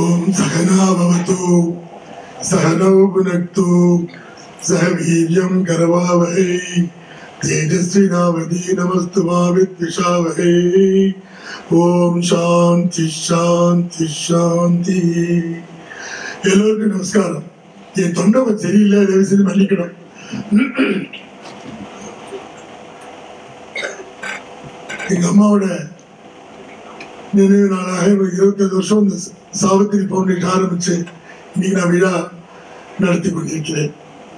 ஓம் சகனா பவத்து சகனௌ புனக்து சக வீரியம் கரவாவகை தேஜஸ்வினாவதி நமஸ்து மாவித்விஷாவகை ஓம் சாந்தி சாந்தி சாந்தி எல்லோருக்கும் நமஸ்காரம் என் தொண்டை சரியில்லை தயவு செய்து மன்னிக்கணும் எங்க அம்மாவோட நினைவு நாளாக ஒரு இருபத்தஞ்சு வருஷம் இந்த சாவித்திரி பவுண்டேஷன் ஆரம்பிச்சு இன்னைக்கு நான் விழா நடத்தி கொண்டிருக்கிறேன்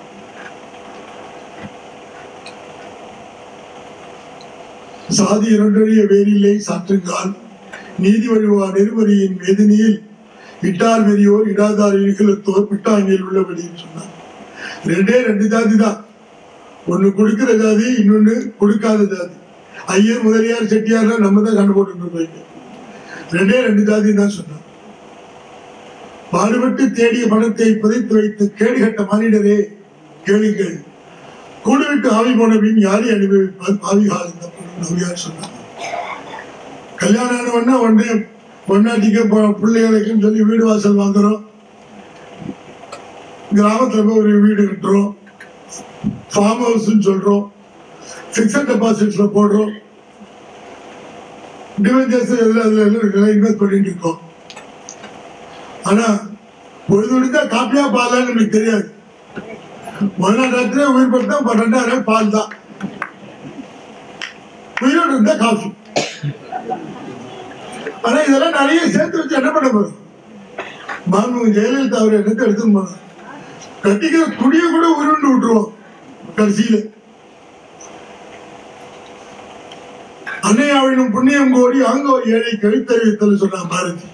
சாதி இரண்டறிய வேரில்லை சாற்றுங்கால் நீதி வழிவா நெருமறியின் வேதனையில் இட்டார் வெறியோர் இடாதார் இழுகளத்தோர் பிட்டாங்கில் உள்ளபடின்னு சொன்னார் ரெண்டே ரெண்டு ஜாதி தான் ஒண்ணு கொடுக்கிற ஜாதி இன்னொன்னு கொடுக்காத ஜாதி ஐயர் முதலியார் செட்டியார் நம்ம தான் கண்டு போட்டு இருக்கோம் ரெண்டே ரெண்டு ஜாதி தான் சொன்னார் பாடுபட்டு தேடிய பணத்தை புதைத்து வைத்து கேடுகட்ட மானிடரே கேளுங்கள் கூடுவிட்டு ஆவி போனவின் யாரை அனுபவிப்பார் பாவிகால் இந்த நவியார் சொன்னார் கல்யாணம் ஆனவொன்னா ஒன்றே பொன்னாட்டிக்கு பொ- பிள்ளைகளுக்குன்னு சொல்லி வீடு வாசல் வாங்குறோம் கிராமத்துல போய் ஒரு வீடு கட்டுறோம் ஃபார்ம் ஹவுஸ்ன்னு சொல்றோம் ஃபிக்ஸட் டெபாசிட்ஸ்ல போடுறோம் டிவெஞ்சர்ஸ் எதுல அதுல எல்லாம் இன்வெஸ்ட் பண்ணிட்டு இருக்கோம் ஆனா பொழுது விடுத்தா காப்பியா பாலான்னு நமக்கு தெரியாது முதல் ராத்திரியே உயிர் படுத்தா ரெண்டாயிரம் பால் தான் உயிரோடு இருந்தா காஃபி ஆனா இதெல்லாம் நிறைய சேர்த்து வச்சு என்ன பண்ண போறோம் மாண்பு ஜெயலலிதா அவர் என்னத்தை எடுத்துன்னு போனார் கட்டிக்கிற துணியை கூட உருண்டு விட்டுருவோம் கடைசியில அன்னையாவினும் புண்ணியம் கோடி அங்க ஒரு ஏழை கழித்தறிவித்தல் சொன்னான் பாரதி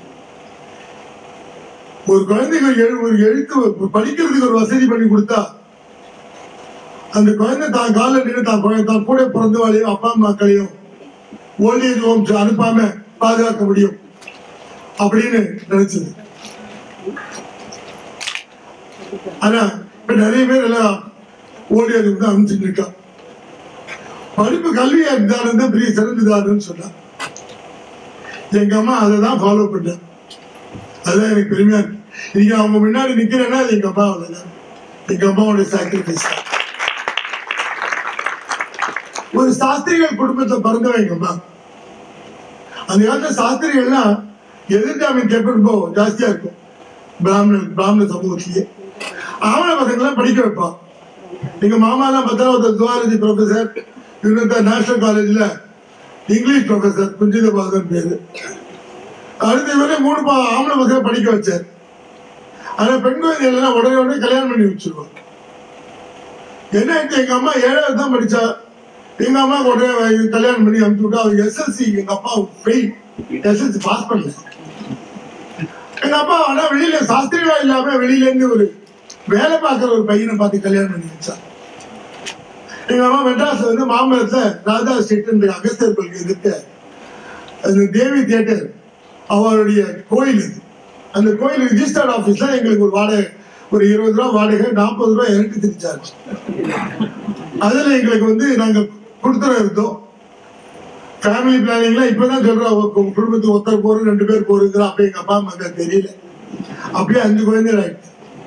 ஒரு குழந்தைக்கு ஒரு எழு- ஒரு எழுத்து படிக்கிறதுக்கு ஒரு வசதி பண்ணி கொடுத்தா அந்த குழந்தை தான் கால நின்று தான் குழந்தை தான் கூட பிறந்தவாளையும் அப்பா அம்மாக்களையும் ஓல்டேஜ் ஹோம்ஸ் அனுப்பாம பாதுகாக்க முடியும் அப்படின்னு நினைச்சது ஆனா இப்ப நிறைய பேர் எல்லாம் ஓல்டேஜ் ஹோம் தான் அனுப்பிச்சுட்டு இருக்கா படிப்பு கல்வி தானம் தான் பெரிய சிறந்ததாருன்னு சொன்னா எங்க அம்மா அதை தான் ஃபாலோ பண்ணேன் அதுதான் எனக்கு பெருமையா இருக்கு இன்னைக்கு அவங்க முன்னாடி நிக்கிறேன்னா அது எங்க அம்மாவோட தான் எங்க அம்மாவோட சாக்ரிஃபைஸ் ஒரு சாஸ்திரிகள் குடும்பத்தை பிறந்தவன் எங்க அம்மா அந்த காலத்துல சாஸ்திரிகள்லாம் எதிர்ஜாமீன் கேட்பது ரொம்ப ஜாஸ்தியா இருக்கும் பிராமண பிராமண சமூகத்திலேயே ஆவண பசங்களாம் படிக்க வைப்பான் எங்க மாமாலாம் பார்த்தா ஒரு ஜுவாலஜி ப்ரொஃபசர் இன்னொருத்தர் நேஷனல் காலேஜ்ல இங்கிலீஷ் ப்ரொஃபசர் குஞ்சித பாதன் பேரு அடுத்த இவரே மூணு பா ஆம்பளை பசங்க படிக்க வச்சார் ஆனா பெண் குழந்தைகள் உடனே உடனே கல்யாணம் பண்ணி வச்சிருவோம் என்ன ஆயிடுச்சு எங்க அம்மா ஏழாவது தான் படிச்சா எங்க அம்மா உடனே வ- கல்யாணம் பண்ணி அனுப்பிச்சு விட்டா அவர் எஸ்எல்சி எங்க அப்பா ஃபெயில் எஸ்எல்சி பாஸ் பண்ணல எங்க அப்பா ஆனா வெளியில சாஸ்திரிகளா இல்லாம வெளியில இருந்து ஒரு வேலை பார்க்குற ஒரு பையனை பார்த்து கல்யாணம் பண்ணி வச்சா எங்க அம்மா மெட்ராஸ்ல வந்து மாமல்லத்துல ராஜா ஸ்ட்ரீட் அகஸ்தியர் கோயிலுக்கு எதிர்க்க அந்த தேவி தியேட்டர் அவருடைய கோயில் இது அந்த கோயில் ரிஜிஸ்டர்ட் ஆபீஸ்ல எங்களுக்கு ஒரு வாடகை ஒரு இருபது ரூபா வாடகை நாற்பது ரூபா எனக்கு திருச்சாச்சு அதுல எங்களுக்கு வந்து நாங்க கொடுத்துற இருந்தோம் ஃபேமிலி பிளானிங்ல இப்பதான் சொல்றோம் உ- உங்க குடும்பத்துக்கு ஒருத்தர் போறோம் ரெண்டு பேர் போறோங்கிறோம் அப்படி எங்க அப்பா அம்மாக்கு தெரியல அப்படியே அஞ்சு குழந்தைகள் ஆயிடுச்சு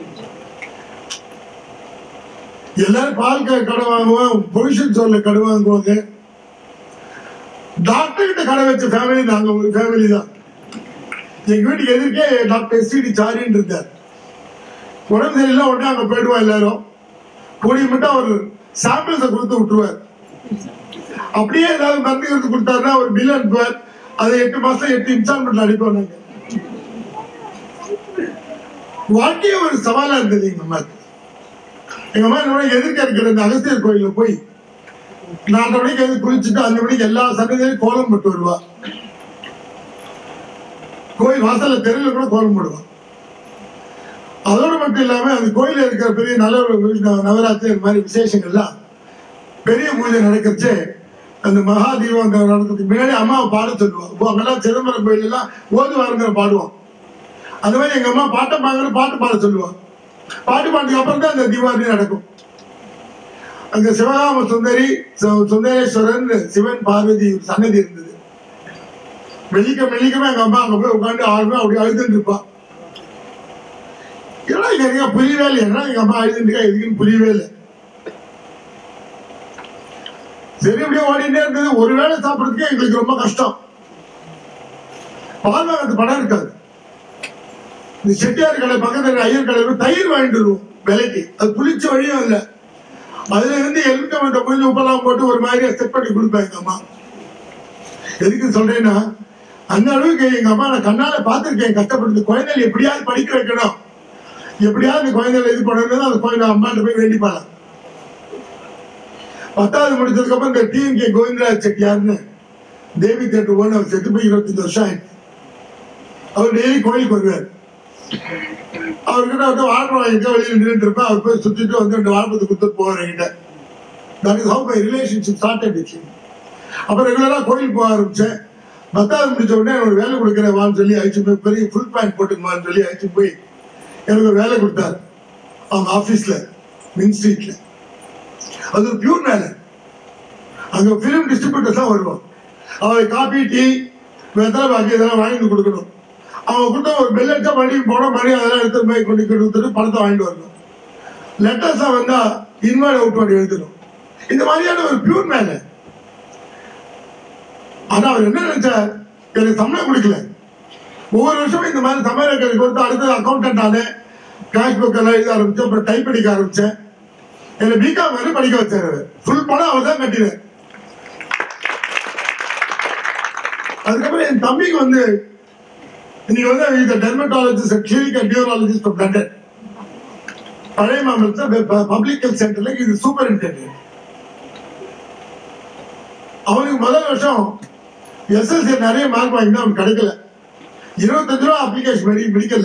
எல்லாரும் பால் க- கடை வாங்குவோம் பொசிஷன் ஸ்டோர்ல கடை வாங்குவாங்க டாக்டர் கிட்ட கடை வச்ச ஃபேமிலி நாங்க ஒரு ஃபேமிலி தான் எங்க வீட்டுக்கு எதிர்க்கே டாக்டர் எஸ்டி சாரின்னு இருந்தார் உடம்பு சரியில்லை உடனே அங்க போயிடுவோம் எல்லாரும் கூடிய மட்டும் அவர் சாம்பிள்ஸை கொடுத்து விட்டுருவார் அப்படியே ஏதாவது மருந்து எடுத்து கொடுத்தாருன்னா ஒரு பில் அனுப்புவார் அதை எட்டு மாசம் எட்டு இன்ஸ்டால்மெண்ட் அடிப்போம் நாங்க வாழ்க்கையே ஒரு சவாலா இருந்தது எங்க அம்மாக்கு எங்க அம்மா என்னோட எதிர்க்க இருக்கிற இந்த அகஸ்தியர் கோயில்ல போய் நாலரை மணிக்கு எழுந்து குளிச்சுட்டு அஞ்சு மணிக்கு எல்லா சன்னதியிலும் கோலம் போட்டு வருவா கோயில் வாசல்ல தெருவில் கூட கோலம் போடுவா அதோடு மட்டும் இல்லாம அந்த கோயில்ல இருக்கிற பெரிய நல்ல நவராத்திரி இந்த மாதிரி விசேஷங்கள்லாம் பெரிய பூஜை நடக்கிறச்சு அந்த மகா தீபம் அங்க நடக்கிறதுக்கு முன்னாடி அம்மாவை பாட சொல்லுவாங்க இப்போ அங்கெல்லாம் சிதம்பரம் கோயில் எல்லாம் ஓதுவாருங்கிற பாடுவோம் அந்த மாதிரி எங்க அம்மா பாட்டை பாங்கிற பாட்டு பாட சொல்லுவாங்க பாட்டு பாட்டுக்கு அப்புறம் தான் அந்த தீபாவளி நடக்கும் அங்க சிவகாம சுந்தரி சு- சுந்தரேஸ்வரன் சிவன் பார்வதி ஒரு சன்னதி இருந்தது வெள்ளிக்க வெள்ளிக்கமே எங்க அம்மா அங்க போய் உட்காந்து ஆடுமே அப்படி அழுதுட்டு இருப்பா ஏன்னா எனக்கு புரியவே இல்லை என்ன எங்க அம்மா அழுதுருக்கா எதுக்குன்னு புரியவே இல்லை சரி அப்படியே ஓடிட்டே இருந்தது ஒரு வேளை சாப்பிடறதுக்கே எங்களுக்கு ரொம்ப கஷ்டம் பால் வாங்கறது பணம் இருக்காது இந்த செட்டியார் கடை பக்கத்துல இருக்க ஐயர் கடையில தயிர் வாங்கிட்டு வருவோம் விலைக்கு அது புளிச்ச வழியும் இல்லை அதுல இருந்து எலுமிச்சம்பழத்தை புளிஞ்சு உப்பெல்லாம் போட்டு ஒரு மாதிரியா செட் பண்ணி கொடுப்பேன் எங்க அம்மா எதுக்கு சொல்றேன்னா அந்த அளவுக்கு எங்க அம்மா நான் கண்ணால பார்த்திருக்கேன் கஷ்டப்பட்டு குழந்தைகள் எப்படியாவது படிக்க வைக்கணும் எப்படியாவது இந்த குழந்தைகளை இது பண்ணணும் அந்த குழந்தை அம்மாட்ட போய் வேண்டிப்பாங்க பத்தாவது முடிச்சதுக்கு அப்புறம் இந்த டிஎம்கே கோவிந்தராஜ் செட்டியார்னு தேவி தேட்டர் ஓன் அவர் செத்து போய் இருபத்தஞ்சு வருஷம் ஆயிடுச்சு அவர் டெய்லி கோயிலுக்கு வருவார் அவர்கிட்ட வந்து வாழைப்பழம் வாங்கிட்டு வெளியில் நின்றுட்டு இருப்பேன் அவர் போய் சுத்திட்டு வந்து ரெண்டு வாழைப்பழத்தை கொடுத்துட்டு போவார் என்கிட்ட that is how my relationship started with அப்புறம் ரெகுலராக கோயில் போக ஆரம்பிச்சேன் பத்தாவது முடிச்ச உடனே எனக்கு ஒரு வேலை கொடுக்குறேன் சொல்லி அழைச்சு போய் பெரிய ஃபுல் பேண்ட் போட்டுக்குமான்னு சொல்லி அழைச்சு போய் எனக்கு ஒரு வேலை கொடுத்தாரு அவங்க ஆஃபீஸில் மின் ஸ்ட்ரீட்ல அது ஒரு பியூர் வேலை அங்கே ஃபிலிம் டிஸ்ட்ரிபியூட்டர்ஸ் தான் வருவான் அவன் காபி டீ வெத்தலை பாக்கி இதெல்லாம் வாங்கிட்டு கொடுக்கணும் அவன் கொடுத்த ஒரு பெல் அடிச்சா மறுபடியும் போன மணி அதெல்லாம் எடுத்து போய் கொண்டு கொடுத்துட்டு பணத்தை வாங்கிட்டு வரணும் லெட்டர்ஸா வந்தா இன்வாய்ட் அவுட் பண்ணி எழுதணும் இந்த மாதிரியான ஒரு பியூர் மேல ஆனா அவர் என்ன நினைச்சார் எனக்கு சம்பளம் கொடுக்கல ஒவ்வொரு வருஷமும் இந்த மாதிரி சமையல் கொடுத்து அடுத்தது அக்கௌண்டன்ட் ஆனேன் கேஷ் புக் எல்லாம் எழுத ஆரம்பிச்சேன் அப்புறம் டைப் அடிக்க ஆரம்பிச்சேன் என்னை பிகாம் வரை படிக்க வச்சாரு ஃபுல் பணம் அவர் தான் கட்டினார் அதுக்கப்புறம் என் தம்பிக்கு வந்து இன்னைக்கு வந்து இந்த dermatologist clinical neurologist of London பழைய மாநிலத்தில் பப்ளிக் ஹெல்த் சென்டர்ல இது சூப்பரிண்டென்டென்ட் அவனுக்கு முதல் வருஷம் எஸ்எல்சி நிறைய மார்க் வாங்கினா அவனுக்கு கிடைக்கல இருபத்தஞ்சு ரூபா அப்ளிகேஷன் பண்ணி பிடிக்கல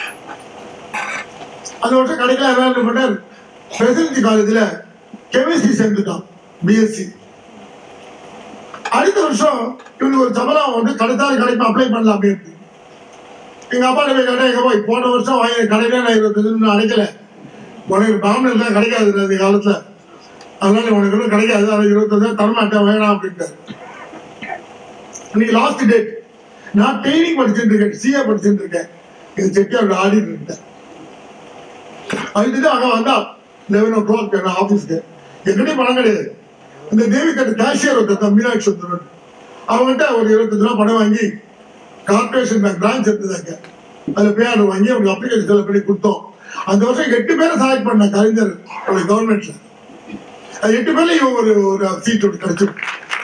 அந்த வருஷம் கிடைக்கல என்ன பண்ணார் பிரசிடென்சி காலேஜ்ல கெமிஸ்ட்ரி சேர்ந்துட்டான் பிஎஸ்சி அடுத்த வருஷம் இவனுக்கு ஒரு சம்பளம் வந்து கிடைச்சாலும் கிடைக்கும் அப்ளை பண்ணலாம் அப்படின்னு எங்க அப்பா போய் கேட்டேன் எங்க போய் போன வருஷம் வாங்கி கடையில நான் இருபத்தஞ்சு அடைக்கல உனக்கு பிராமணர் தான் கிடைக்காது அந்த காலத்துல அதனால உனக்கு ஒன்றும் கிடைக்காது அது இருபத்தஞ்சு தரமாட்டேன் வேணாம் அப்படின்ட்டாரு இன்னைக்கு லாஸ்ட் டேட் நான் ட்ரைனிங் படிச்சுட்டு இருக்கேன் சிஏ படிச்சுட்டு இருக்கேன் எங்க செட்டியாரோட ஆடிட்டு இருக்கேன் அதுக்கு அங்க வந்தா லெவன் ஓ கிளாக் நான் ஆபீஸ்க்கு என்கிட்ட பணம் கிடையாது இந்த தேவி கட்டு கேஷியர் ஒருத்தர் மீனாட்சி சுந்தரன் அவங்ககிட்ட ஒரு இருபத்தஞ்சு ரூபா பணம் வாங்கி கார்பரேஷன் பேங்க் பிரான்ச் இருந்ததாங்க அதுல பேர் வாங்கி அவங்களுக்கு அப்ளிகேஷன் செலவு பண்ணி கொடுத்தோம் அந்த வருஷம் எட்டு பேரை செலக்ட் பண்ண கலைஞர் கவர்மெண்ட்ல அது எட்டு பேர்ல இவன் ஒரு ஒரு சீட் ஒன்று கிடைச்சிருக்கு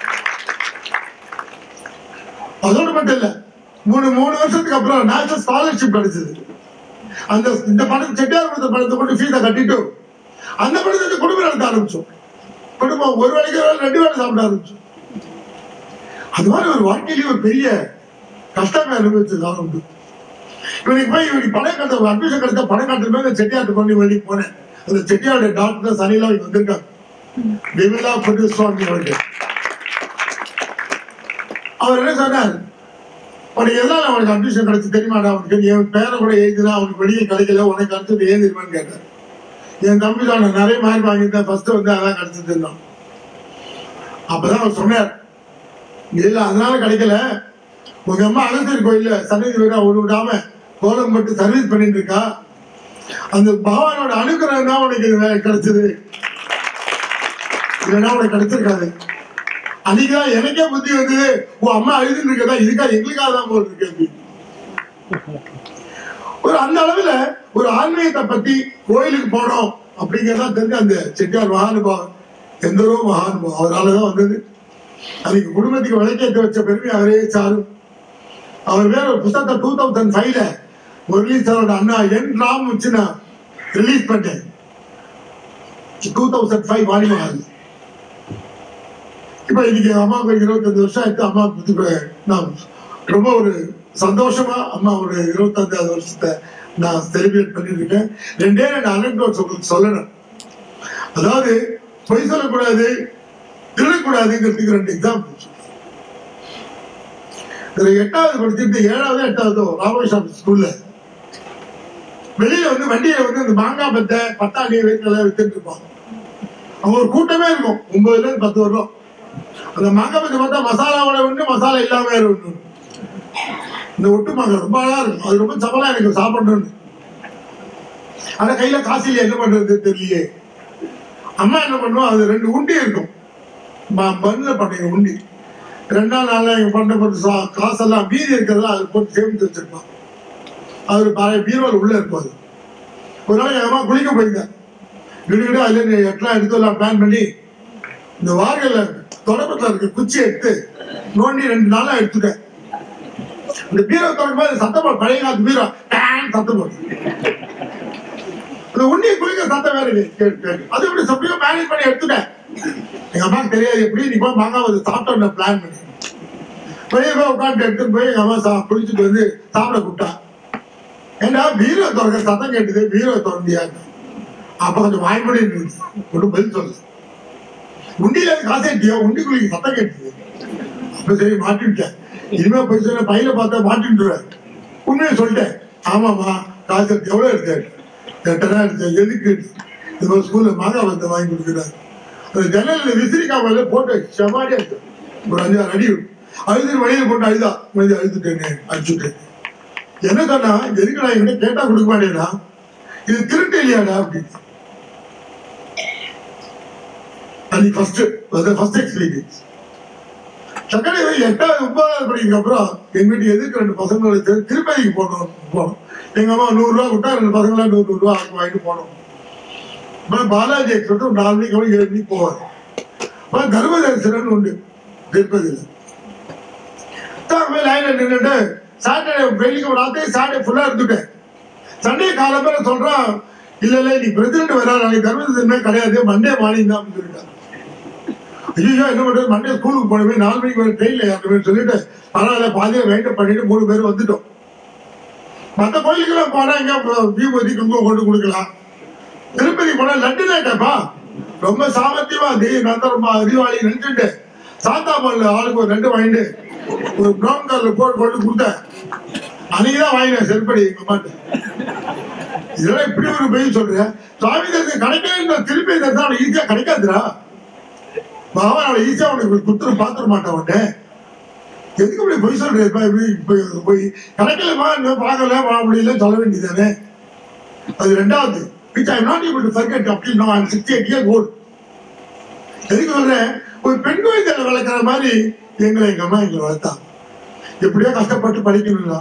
அதோட மட்டும் இல்ல மூணு மூணு வருஷத்துக்கு அப்புறம் நேஷனல் ஸ்காலர்ஷிப் கிடைச்சது அந்த இந்த பணம் செட்டியார் கொடுத்த பணத்தை கொண்டு ஃபீஸை கட்டிட்டு அந்த பணத்தை வச்சு குடும்பம் நடத்த ஆரம்பிச்சோம் குடும்பம் ஒரு வேலைக்கு ஒரு வேளை ரெண்டு வேலை சாப்பிட ஆரம்பிச்சோம் அது மாதிரி ஒரு வாழ்க்கையிலேயே ஒரு பெரிய கஷ்டமே அனுபவிச்ச காலம் உண்டு இவனுக்கு போய் இவனுக்கு பணம் கட்ட அட்மிஷன் கிடைச்ச பணம் கட்டுமே அந்த செட்டியார்ட்ட கொண்டு வெளியே போனேன் அந்த செட்டியாருடைய டாக்டர் சனிலா இங்க வந்திருக்காங்க விமலா பொட்டு சுவாமி அவர்கள் அவர் என்ன சொன்னார் உனக்கு எல்லாம் அவனுக்கு அட்மிஷன் கிடைச்சு தெரியுமாடா அவனுக்கு என் பேரை கூட எழுதினா அவனுக்கு வெளியே கிடைக்கல உனக்கு அடுத்தது எழுதிருமான்னு கேட்டார் என் தம்பி தான் நான் நிறைய மார்க் வாங்கியிருந்தேன் ஃபர்ஸ்ட் வந்து அதான் கிடைச்சது அப்பதான் அவர் சொன்னார் இல்ல அதனால கிடைக்கல உங்க அம்மா அகஸ்தர் கோயில்ல சன்னதி வீரா ஒரு விடாம கோலம் போட்டு சர்வீஸ் பண்ணிட்டு இருக்கா அந்த பகவானோட அனுகிரகம் தான் உனக்கு இது வே- கிடைச்சது இல்லைன்னா உனக்கு கிடைச்சிருக்காது அன்னைக்குதான் எனக்கே புத்தி வந்தது உன் அம்மா அழுதுன்னு இருக்கதா இதுக்கா எங்களுக்காக தான் போல் இருக்கு அப்படின்னு. ஒரு அந்த அளவுல ஒரு ஆன்மீகத்தை பத்தி கோயிலுக்கு போனோம் அப்படிங்கறதா தெரிஞ்ச அந்த செட்டியார் மகானுபாவன் எந்தரோ மகானுபாவம் அவராலதான் வந்தது அன்னைக்கு குடும்பத்துக்கு விளக்கேற்ற வச்ச பெருமை அவரே சாரும் அவர் வேற ஒரு புத்தகத்தை டூ தௌசண்ட் ஃபைவ்ல முரளி சாரோட அண்ணா என் ராம் வச்சு நான் ரிலீஸ் பண்ணேன் டூ தௌசண்ட் ஃபைவ் வாணிமகால் இப்ப இன்னைக்கு அம்மாவுக்கு இருபத்தஞ்சு வருஷம் ஆயிடுச்சு அம்மா பத்தி இப்ப நான் ரொம்ப ஒரு சந்தோஷமா அம்மா ஒரு இருபத்தஞ்சாவது வருஷத்தை நான் செலிப்ரேட் பண்ணிட்டு இருக்கேன் ரெண்டே ரெண்டு அனக்டோட்ஸ் உங்களுக்கு சொல்லணும் அதாவது பொய் சொல்லக்கூடாது திருடக்கூடாதுங்கிறதுக்கு ரெண்டு எக்ஸாம்பிள் இதுல எட்டாவது படிச்சுட்டு ஏழாவது எட்டாவதோ ராமகிருஷ்ணன் ஸ்கூல்ல வெளியில வந்து வண்டியில வந்து இந்த மாங்காய் பத்தை பட்டாணி வீட்டுல வித்துட்டு இருப்பாங்க அவங்க ஒரு கூட்டமே இருக்கும் ஒன்பதுல இருந்து பத்து வருடம் அந்த மாங்காய் பத்தை பார்த்தா மசாலாவோட ஒண்ணு மசாலா இல்லாம வேற ஒண்ணு இந்த ஒட்டு மாங்காய் ரொம்ப அழகா இருக்கும் அது ரொம்ப சபலா எனக்கு சாப்பிடணும்னு ஆனா கையில காசு இல்லையே என்ன பண்றது தெரியலையே அம்மா என்ன பண்ணுவோம் அது ரெண்டு உண்டி இருக்கும் மண்ணில் பண்ணுங்க உண்டி ரெண்டாம் நாள்ல எங்க பண்ண போட்டு சா- காசெல்லாம் மீதி இருக்கிறதெல்லாம் அது போட்டு சேமித்து வச்சிருப்பான் அது பழைய பீரோல் உள்ள இருக்கும் அது ஒரு நாள் எங்க அம்மா குளிக்க போயிருந்தேன் விடுவிட அதுல நீ எட்டெல்லாம் எடுத்து எல்லாம் பிளான் பண்ணி இந்த வாரியில தொடக்கத்துல இருக்க குச்சி எடுத்து நோண்டி ரெண்டு நாளா எடுத்துட்டேன் இந்த பீரோ தொடக்கும் போது சத்தம் போடு பழைய காலத்து பீரோ டேன் சத்தம் போடு இந்த உண்ணியை குளிக்க சத்தம் வேற இல்லை. கேட்டு கேட்டு அது எப்படி சப்பையோ மேனேஜ் பண்ணி எடுத்துட்டேன் எங்க அம்மாக்கு தெரியாது எப்படி நீ போய் மாங்காய் வந்து சாப்பிட்டோம் பிளான் பண்ணி வெளியே போய் உட்காந்து எடுத்துட்டு போய் எங்க அம்மா சா குளிச்சுட்டு வந்து சாப்பிட கூப்பிட்டா ஏண்டா பீரோ திறக்க சத்தம் கேட்டுது பீரோ திறந்தியான்னு அப்ப கொஞ்சம் வாய்மொழி இருந்துச்சு ஒன்றும் பதில் சொல்லு உண்டியில இருந்து காசு எடுத்தியா உண்டி குளிக்க சத்தம் கேட்டுது அப்ப சரி மாட்டிவிட்டேன் இனிமே போய் சொல்ல பையில பார்த்தா மாட்டின்ட்டுருவேன் உண்மையை சொல்லிட்டேன் ஆமாம்மா காசு எடுத்து எவ்வளோ எடுத்தேன் எட்டனா எடுத்தேன் எதுக்கு இது மாதிரி ஸ்கூல்ல மாங்காய் வந்து வாங்கி கொடுக்குறாரு அந்த ஜன்னலில் விசிறிக்காய் மேல போட்டு செமாடியா இருக்கு ஒரு அஞ்சாறு அடி அழுது வழியில் போட்டு அழுதா கொஞ்சம் அழுதுட்டேனே அடிச்சுட்டேன் என்ன சொன்னா எதுக்கு நான் என்கிட்ட கேட்டா கொடுக்க மாட்டேனா இது திருட்டு இல்லையாடா அப்படின்னு அன்னைக்கு ஃபர்ஸ்ட் ஃபர்ஸ்ட் எக்ஸ்பீரியன்ஸ் செகண்ட் எட்டாவது ஒன்பதாவது படிக்கிற அப்புறம் எங்க வீட்டு எதிர்க்க ரெண்டு பசங்களோட சேர்ந்து திருப்பதிக்கு போனோம் போனோம் எங்க அம்மா நூறு ரூபா கொடுத்தா ரெண்டு பசங்களா நூறு நூறு ரூபா ஆக்கி வாங்கிட்டு போனோம் அப்புறம் பாலாஜி எக்ஸ்பிரஸ் ஒரு நாலு மணிக்கு அப்புறம் ஏழு மணிக்கு போவார் அப்புறம் தர்ம தரிசனம்னு உண்டு திருப்பதியில் தான் போய் லைனில் நின்றுட்டு சாட்டர்டே வெள்ளிக்கு ராத்திரி சாட்டர்டே ஃபுல்லாக இருந்துட்டேன் சண்டே காலம்பேர சொல்றான் இல்ல இல்ல நீ பிரசிடென்ட் வர நாளைக்கு தர்ம தரிசனமே கிடையாது மண்டே மார்னிங் தான் அப்படின்னு சொல்லிட்டான் ஐயோ என்ன பண்றது மண்டே ஸ்கூலுக்கு போனவே நாலு மணிக்கு வர ட்ரெயின்ல ஏறணும்னு சொல்லிட்டு பரவாயில்ல பாதியா வெயிட் பண்ணிட்டு மூணு பேர் வந்துட்டோம் மற்ற கோயிலுக்கெல்லாம் போனா இங்க தீபதி குங்குமம் கொண்டு கொடுக்கலாம் திருப்பதி போனா லட்டு கேட்டப்பா ரொம்ப சாமர்த்தியமா தீ நந்தரமா தீபாவளி நினைச்சுட்டு சாந்தா பால் ஆளுக்கு ஒரு ரெண்டு வாங்கிட்டு ஒரு ப்ரௌன் கலர்ல போட்டு கொண்டு கொடுத்தேன் அன்னைக்கு தான் வாங்கினேன் செருப்படி எங்க அம்மாட்ட இதெல்லாம் இப்படி ஒரு பொய் சொல்றேன் சுவாமி தரிசனம் கிடைக்கவே இல்லை திருப்பி தரிசனம் அவனுக்கு ஈஸியா கிடைக்காதுடா பாவன் அவளை ஈஸியா உனக்கு குத்துரு பாத்துட மாட்டான் உன்னை எதுக்கு இப்படி பொய் சொல்றேன் இப்ப இப்படி இப்ப போய் கிடைக்கலமா இன்னும் பார்க்கல முடியல சொல்ல வேண்டியதானே அது ரெண்டாவது which I am not able to forget up till now I am 68 years old எதுக்கு சொல்றேன் ஒரு பெண் குழந்தைகளை வளர்க்குற மாதிரி எங்களை எங்க அம்மா எங்களை வளர்த்தாங்க எப்படியோ கஷ்டப்பட்டு படிக்கணும்னா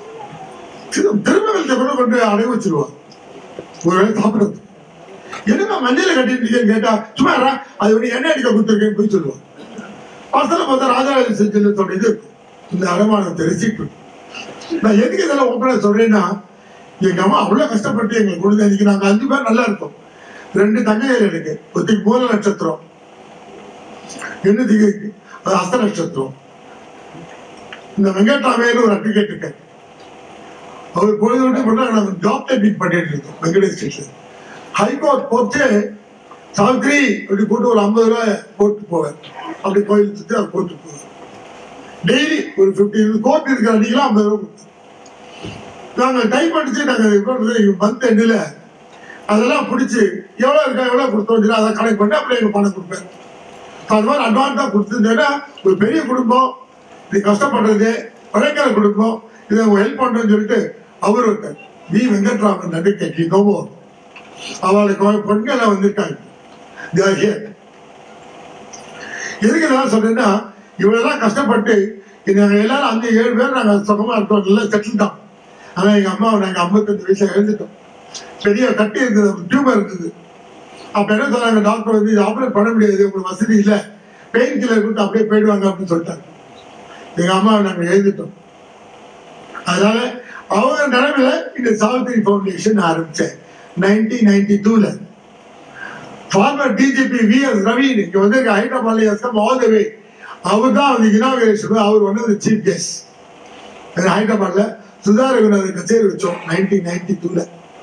திருமணத்தை கூட கொண்டு அடைய வச்சிருவான் ஒரு வேளை சாப்பிடுறது என்னமா மஞ்சள் கட்டிட்டு கேட்டா சும்மா இருடா, அது வந்து எண்ணெய் அடிக்க கொடுத்துருக்கேன் போய் சொல்லுவான் பசல பார்த்தா ராஜராஜ செஞ்சில் சொல்றது இந்த அடமானத்தை ரெசிப்ட் நான் எதுக்கு இதெல்லாம் ஓப்பனா சொல்றேன்னா எங்க அம்மா அவ்வளவு கஷ்டப்பட்டு எங்களை கொடுத்து இன்னைக்கு நாங்க அஞ்சு பேர் நல்லா இருக்கோம் ரெண்டு தங்கைகள் எனக்கு ஒருத்திக்கு மூல நட்சத்திரம் என்னதுக்கு அது அஸ்த நட்சத்திரம் இந்த வெங்கட்ராமையில ஒரு அட்வொகேட் இருக்காரு அவர் பொழுது விட்டு பண்ணா நாங்க ஜாப் டெக்னிக் பண்ணிட்டு இருக்கோம் வெங்கடேஷ் ஸ்டேஷன் ஹைகோர்ட் போட்டு சாவித்ரி அப்படி போட்டு ஒரு ஐம்பது ரூபாய் போட்டு போவேன் அப்படி கோயில் சுற்றி அவர் போட்டு போவேன் டெய்லி ஒரு ஃபிஃப்டி கோர்ட் இருக்கிற அன்னைக்கெல்லாம் ஐம்பது ரூபாய் கொடுத்தோம் நாங்கள் டைப் அடிச்சு நாங்கள் மந்த் எண்டில் அதெல்லாம் பிடிச்சி எவ்வளோ இருக்கா எவ்வளோ கொடுத்தோம் அதை கணக்கு பண்ணி அப்படியே எங்கள் பணம் கொடுப்பேன் அது மாதிரி அட்வான்ஸாக கொடுத்துருந்தேன்னா ஒரு பெரிய குடும்பம் இது கஷ்டப்படுறது உழைக்கிற குடும்பம் இதை ஹெல்ப் பண்ணுறேன்னு சொல்லிட்டு அவர் இருக்கார் வி வெங்கட்ராமன் நடுக்கி நோவோ அவளுக்கு பெண்கள் வந்திருக்காங்க They are here. எதுக்கு இதெல்லாம் சொல்றேன்னா இவ்வளவுதான் கஷ்டப்பட்டு இது நாங்க எல்லாரும் அஞ்சு ஏழு பேர் நாங்க சுகமா இருக்கோம் நல்லா செட்டில் தான் ஆனா எங்க அம்மாவை நாங்க ஐம்பத்தஞ்சு வயசுல எழுந்துட்டோம் பெரிய கட்டி இருந்தது டியூமர் இருந்தது அப்ப என்ன சொன்னாங்க டாக்டர் வந்து இது ஆப்ரேட் பண்ண முடியாது உங்களுக்கு வசதி இல்லை பெயின் கில்லர் கொடுத்து அப்படியே போயிடுவாங்க அப்படின்னு சொல்லிட்டாங்க எங்க அம்மாவை நாங்க எழுதிட்டோம் அதனால அவங்க நிலைமையில இந்த சாவித்திரி ஃபவுண்டேஷன் ஆரம்பிச்சேன் நைன்டீன் நைன்டி டூல former DGP V S Ravi இங்க வந்து ஹைதராபாத்ல is come all the way அவர் தான் வந்து இனாகிரேஷன் அவர் one of the chief guest ஹைதராபாத்ல சுதா ரகுநாதன் கச்சேரி வச்சோம் நைன்டீன் நைன்டி டூல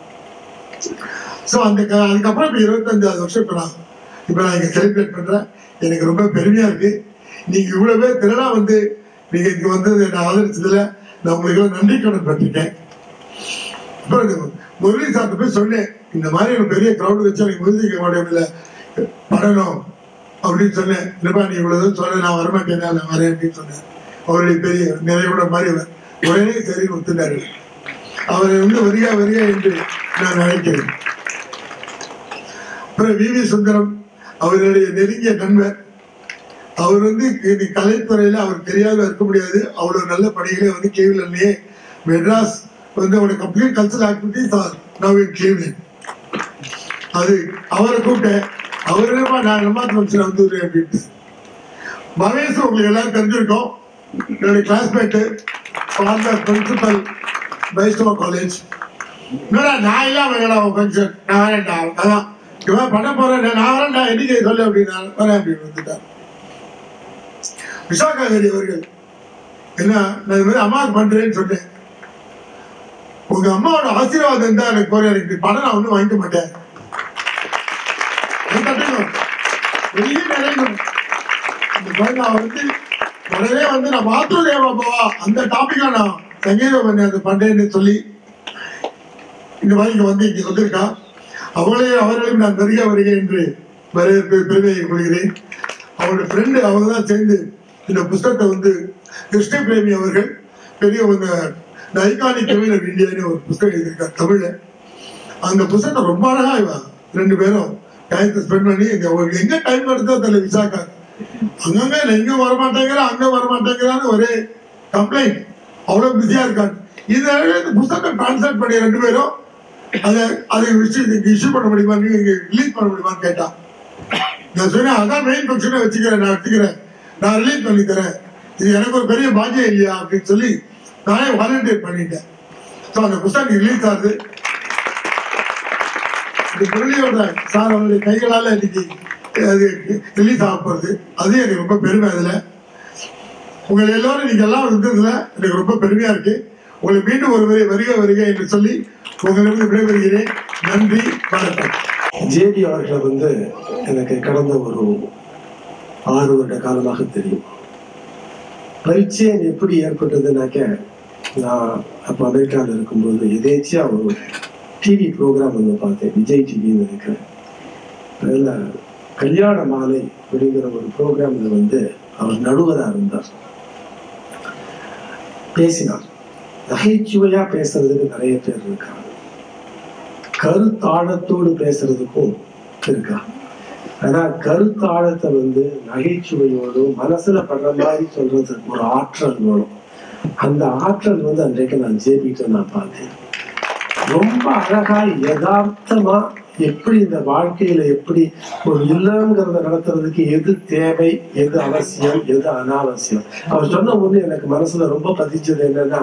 ஸோ அந்த க- அதுக்கப்புறம் இப்போ இருபத்தஞ்சாவது வருஷம் இப்போ நான் இப்போ நான் இங்கே செலிப்ரேட் பண்ணுறேன் எனக்கு ரொம்ப பெருமையாக இருக்கு நீங்கள் இவ்வளோ பேர் திரளா வந்து நீங்கள் இங்கே வந்து என்னை ஆதரிச்சதுல நான் உங்களுக்கு எல்லாம் நன்றி கடன் பட்டிருக்கேன் அப்புறம் இந்த முரளி சார்ட்ட போய் சொன்னேன் இந்த மாதிரி ஒரு பெரிய க்ரௌடு வச்சு எனக்கு மியூசிக் அகாடமியில் பண்ணணும் அப்படின்னு சொன்னேன் இல்லைப்பா நீ இவ்வளோ தூரம் சொன்ன நான் வரமாட்டேன் நான் வரேன் அப்படின்னு சொன்னேன் அவருடைய பெரிய நிறைவோட மாதிரி அவர். உடனே சரி ஒத்துட்டாரு அவரை வந்து வருக வருக என்று நான் அழைக்கிறேன் அப்புறம் வி வி சுந்தரம் அவருடைய நெருங்கிய நண்பர் அவர் வந்து இது கலைத்துறையில அவர் தெரியாத இருக்க முடியாது அவ்வளவு நல்ல பணிகளே வந்து கேவிலன்லயே மெட்ராஸ் வந்து அவருடைய complete cultural activities are now in கேவிலன் அது அவரை கூப்பிட்டேன் அவர் என்னப்பா நான் நம்ம ஃபங்க்ஷன் வந்துடுறேன் அப்படின்ட்டு மகேஷ் உங்களுக்கு எல்லாரும் தெரிஞ்சிருக்கோம் என்னுடைய classmate father principal Vaishnava college என்னடா நான் இல்லாம எங்கடா உன் ஃபங்க்ஷன் நான் வரேன்டா அதான் இவன் பண்ண போறேன் நான் வரேன்டா என்னைக்கு சொல்லு அப்படின்னா வரேன் அப்படின்னு வந்துட்டார் விசாகாகரி அவர்கள் என்ன நான் இது மாதிரி அம்மாவுக்கு பண்றேன்னு சொன்னேன் உங்க அம்மாவோட ஆசீர்வாதம் இருந்தா எனக்கு போற எனக்கு பணம் நான் ஒன்றும் வாங்கிக்க மாட்டேன் என் தட்டணும். வெளியே நிறையணும் இந்த மாதிரி நான் வந்து உடனே வந்து நான் மாத்ருதேவ பவா அந்த டாபிக்கா நான் சங்கீதம் பண்ணி அது பண்றேன்னு சொல்லி இந்த மாதிரி இங்க வந்து இங்க வந்திருக்கா அவளே அவர்களையும் நான் வருக வருக என்று வரவேற்பு பெருமையை கொள்கிறேன் அவரோட ஃப்ரெண்டு அவங்க தான் சேர்ந்து இந்த புஸ்தகத்தை வந்து கிருஷ்ண பிரேமி அவர்கள் பெரிய ஒரு இந்த ஐகானிக் கவிஞர் இந்தியான்னு ஒரு புஸ்தகம் எழுதியிருக்கார் தமிழ்ல அந்த புஸ்தகத்தை ரொம்ப அழகா இவன் ரெண்டு பேரும் டயத்தை ஸ்பெண்ட் பண்ணி இங்க அவங்களுக்கு எங்க டைம் எடுத்தோ தெரியல விசாக்கா அங்கங்க இல்லை இங்க வரமாட்டேங்கிறா அங்க வரமாட்டேங்கிறான்னு ஒரே கம்ப்ளைண்ட் அவ்வளவு பிஸியா இருக்காங்க இது இந்த புஸ்தகம் டிரான்ஸ்லேட் பண்ணி ரெண்டு பேரும் அதை அதை வச்சு இஷ்யூ பண்ண முடியுமா நீங்க ரிலீஸ் பண்ண முடியுமான்னு கேட்டான் நான் சொன்னேன் அதான் மெயின் ஃபங்க்ஷனை வச்சுக்கிறேன் நான் வச்சுக்கிறேன் நான் ரிலீஸ் பண்ணி தரேன் இது எனக்கு ஒரு பெரிய பாக்கியம் இல்லையா அப்படின்னு சொல்லி நானே வாலண்டியர் பண்ணிட்டேன் ஸோ அந்த புஸ்தகம் ரிலீஸ் ஆகுது இந்த முரளியோட சார் அவருடைய கைகளால இன்னைக்கு அது ரிலீஸ் ஆக போறது அது எனக்கு ரொம்ப பெருமை அதுல உங்களை எல்லாரும் இன்னைக்கு எல்லாம் இருந்ததுல எனக்கு ரொம்ப பெருமையா இருக்கு உங்களை மீண்டும் ஒரு முறை வருக வருக என்று சொல்லி உங்களிடம் விடைபெறுகிறேன் நன்றி வணக்கம் ஜேடி அவர்களை வந்து எனக்கு கடந்த ஒரு ஆறு வருட காலமாக தெரியும் பரிச்சயம் எப்படி ஏற்பட்டதுனாக்க நான் அப்போ அமெரிக்காவில் இருக்கும்போது எதேச்சியா ஒரு டிவி ப்ரோக்ராம் வந்து பார்த்தேன் விஜய் டிவின்னு இருக்கிறேன் அதில் கல்யாண மாலை அப்படிங்கிற ஒரு ப்ரோக்ராமில் வந்து அவர் நடுவராக இருந்தார் பேசினார் நகைச்சுவையா பேசுறதுக்கு நிறைய பேர் இருக்காங்க கருத்தாழத்தோடு பேசுறதுக்கும் இருக்கா ஆனா கருத்தாழத்தை வந்து நகைச்சுவையோடும் மனசுல படுற மாதிரி சொல்றதுக்கு ஒரு ஆற்றல் வேணும் அந்த ஆற்றல் வந்து அன்றைக்கு நான் ஜேபிட்ட நான் பார்த்தேன் ரொம்ப அழகா யதார்த்தமா எப்படி இந்த வாழ்க்கையில எப்படி ஒரு இல்லங்கிறத நடத்துறதுக்கு எது தேவை எது அவசியம் எது அனாவசியம் அவர் சொன்ன ஒண்ணு எனக்கு மனசுல ரொம்ப பதிச்சது என்னன்னா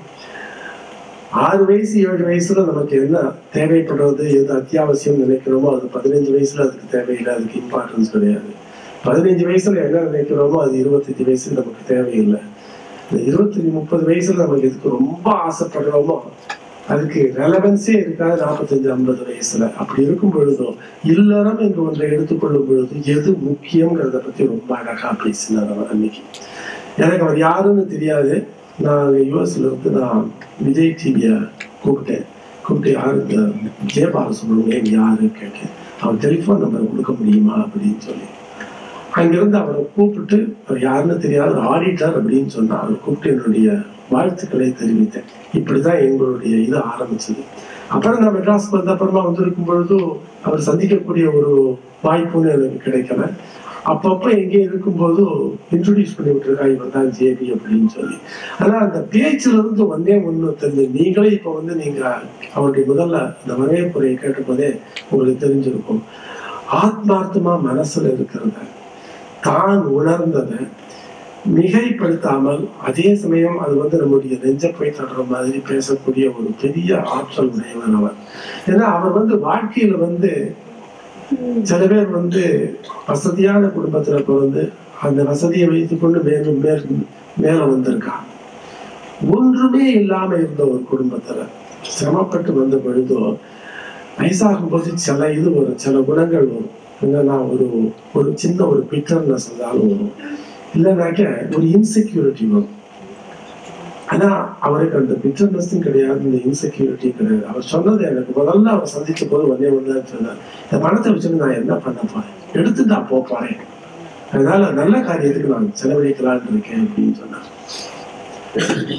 ஆறு வயசு ஏழு வயசுல நமக்கு என்ன தேவைப்படுறது எது அத்தியாவசியம் நினைக்கிறோமோ அது பதினஞ்சு வயசுல அதுக்கு தேவையில்லை அதுக்கு இம்பார்ட்டன்ஸ் கிடையாது பதினஞ்சு வயசுல என்ன நினைக்கிறோமோ அது இருபத்தஞ்சு வயசுல நமக்கு தேவையில்லை இந்த இருபத்தஞ்சு முப்பது வயசுல நமக்கு எதுக்கு ரொம்ப ஆசைப்படுறோமோ அதுக்கு ரெலவன்ஸே இருக்காது நாற்பத்தஞ்சு ஐம்பது வயசுல அப்படி இருக்கும் பொழுதும் இல்லறம் என்று ஒன்றை எடுத்துக்கொள்ளும் பொழுது எது முக்கியங்கிறத பத்தி ரொம்ப அழகா பேசினார் அவர் அன்னைக்கு எனக்கு அவர் யாருன்னு தெரியாது நான் யூஎஸ்ல இருந்து நான் விஜய் டிவியை கூப்பிட்டேன் கூப்பிட்டு யாரு இந்த ஜெயபாலசுப்ரமணியன் யாரு கேட்டேன் அவர் டெலிஃபோன் நம்பர் கொடுக்க முடியுமா அப்படின்னு சொல்லி அங்கிருந்து அவரை கூப்பிட்டு அவர் யாருன்னு தெரியாத ஒரு ஆடிட்டர் அப்படின்னு சொன்னா அவர் கூப்பிட்டு என்னுடைய வாழ்த்துக்களை தெரிவித்தேன் இப்படிதான் எங்களுடைய இது ஆரம்பிச்சது அப்புறம் நான் மெட்ராஸ்க்கு வந்த அப்புறமா வந்திருக்கும் பொழுது அவர் சந்திக்கக்கூடிய ஒரு வாய்ப்புன்னு எனக்கு கிடைக்கல அப்பப்போ எங்கே இருக்கும்போது இன்ட்ரடியூஸ் பண்ணி விட்டுருக்கா இவர் தான் ஜேபி அப்படின்னு சொல்லி ஆனா அந்த பேச்சுல இருந்து ஒன்னே ஒண்ணு தெரிஞ்சு நீங்களே இப்ப வந்து நீங்க அவருடைய முதல்ல இந்த வரவேற்புரையை கேட்டபோதே உங்களுக்கு தெரிஞ்சிருக்கும் ஆத்மார்த்தமா மனசுல இருக்கிறத தான் உணர்ந்ததை மிகைப்படுத்தாமல் அதே சமயம் அது வந்து நம்முடைய நெஞ்ச போய் தடுற மாதிரி பேசக்கூடிய ஒரு பெரிய ஆற்றல் உடையவர் அவர் ஏன்னா அவர் வந்து வாழ்க்கையில வந்து சில பேர் வந்து வசதியான குடும்பத்துல பிறந்து அந்த வசதியை வைத்துக்கொண்டு மேலும் மேல் மேல வந்திருக்காங்க ஒன்றுமே இல்லாம இருந்த ஒரு குடும்பத்துல சிரமப்பட்டு வந்த பொழுதோ வயசாகும் போது சில இது வரும் சில குணங்கள் வரும் என்னன்னா ஒரு ஒரு சின்ன ஒரு பிட்டர்னஸ் இருந்தாலும் வரும் இல்லைனாக்க ஒரு இன்செக்யூரிட்டி வரும் ஆனா அவருக்கு அந்த பிட்டர்னஸும் கிடையாது இந்த இன்செக்யூரிட்டி கிடையாது அவர் சொன்னது எனக்கு முதல்ல அவர் சந்திச்ச போது ஒன்னே ஒன்று சொன்னார் இந்த பணத்தை வச்சுட்டு நான் என்ன பண்ண போறேன் எடுத்து நான் போக போறேன் அதனால நல்ல காரியத்துக்கு நான் செலவழிக்கலாம்னு இருக்கேன் அப்படின்னு சொன்னார்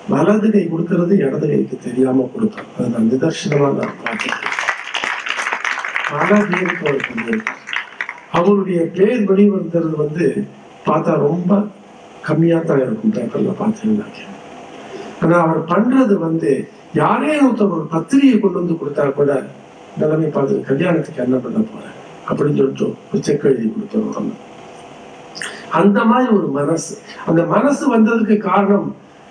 வலது கை கொடுக்கறது இடது கைக்கு தெரியாம கொடுப்பேன் அதை நான் நிதர்சனமா நான் பார்த்திருக்கேன் பல பேருக்கு அவர் பண்ணியிருக்கார் அவருடைய பேர் வெளிவந்தது வந்து பார்த்தா ரொம்ப கம்மியா தான் இருக்கும் பேப்பர்ல பார்த்தீங்கன்னாக்க ஆனா அவர் பண்றது வந்து யாரே ஒருத்தர் ஒரு பத்திரிகை கொண்டு வந்து கொடுத்தா கூட நிலைமை பார்த்து கல்யாணத்துக்கு என்ன பண்ண போறேன் அப்படின்னு சொல்லிட்டு ஒரு செக் எழுதி கொடுத்துருவோம் அந்த மாதிரி ஒரு மனசு அந்த மனசு வந்ததுக்கு காரணம்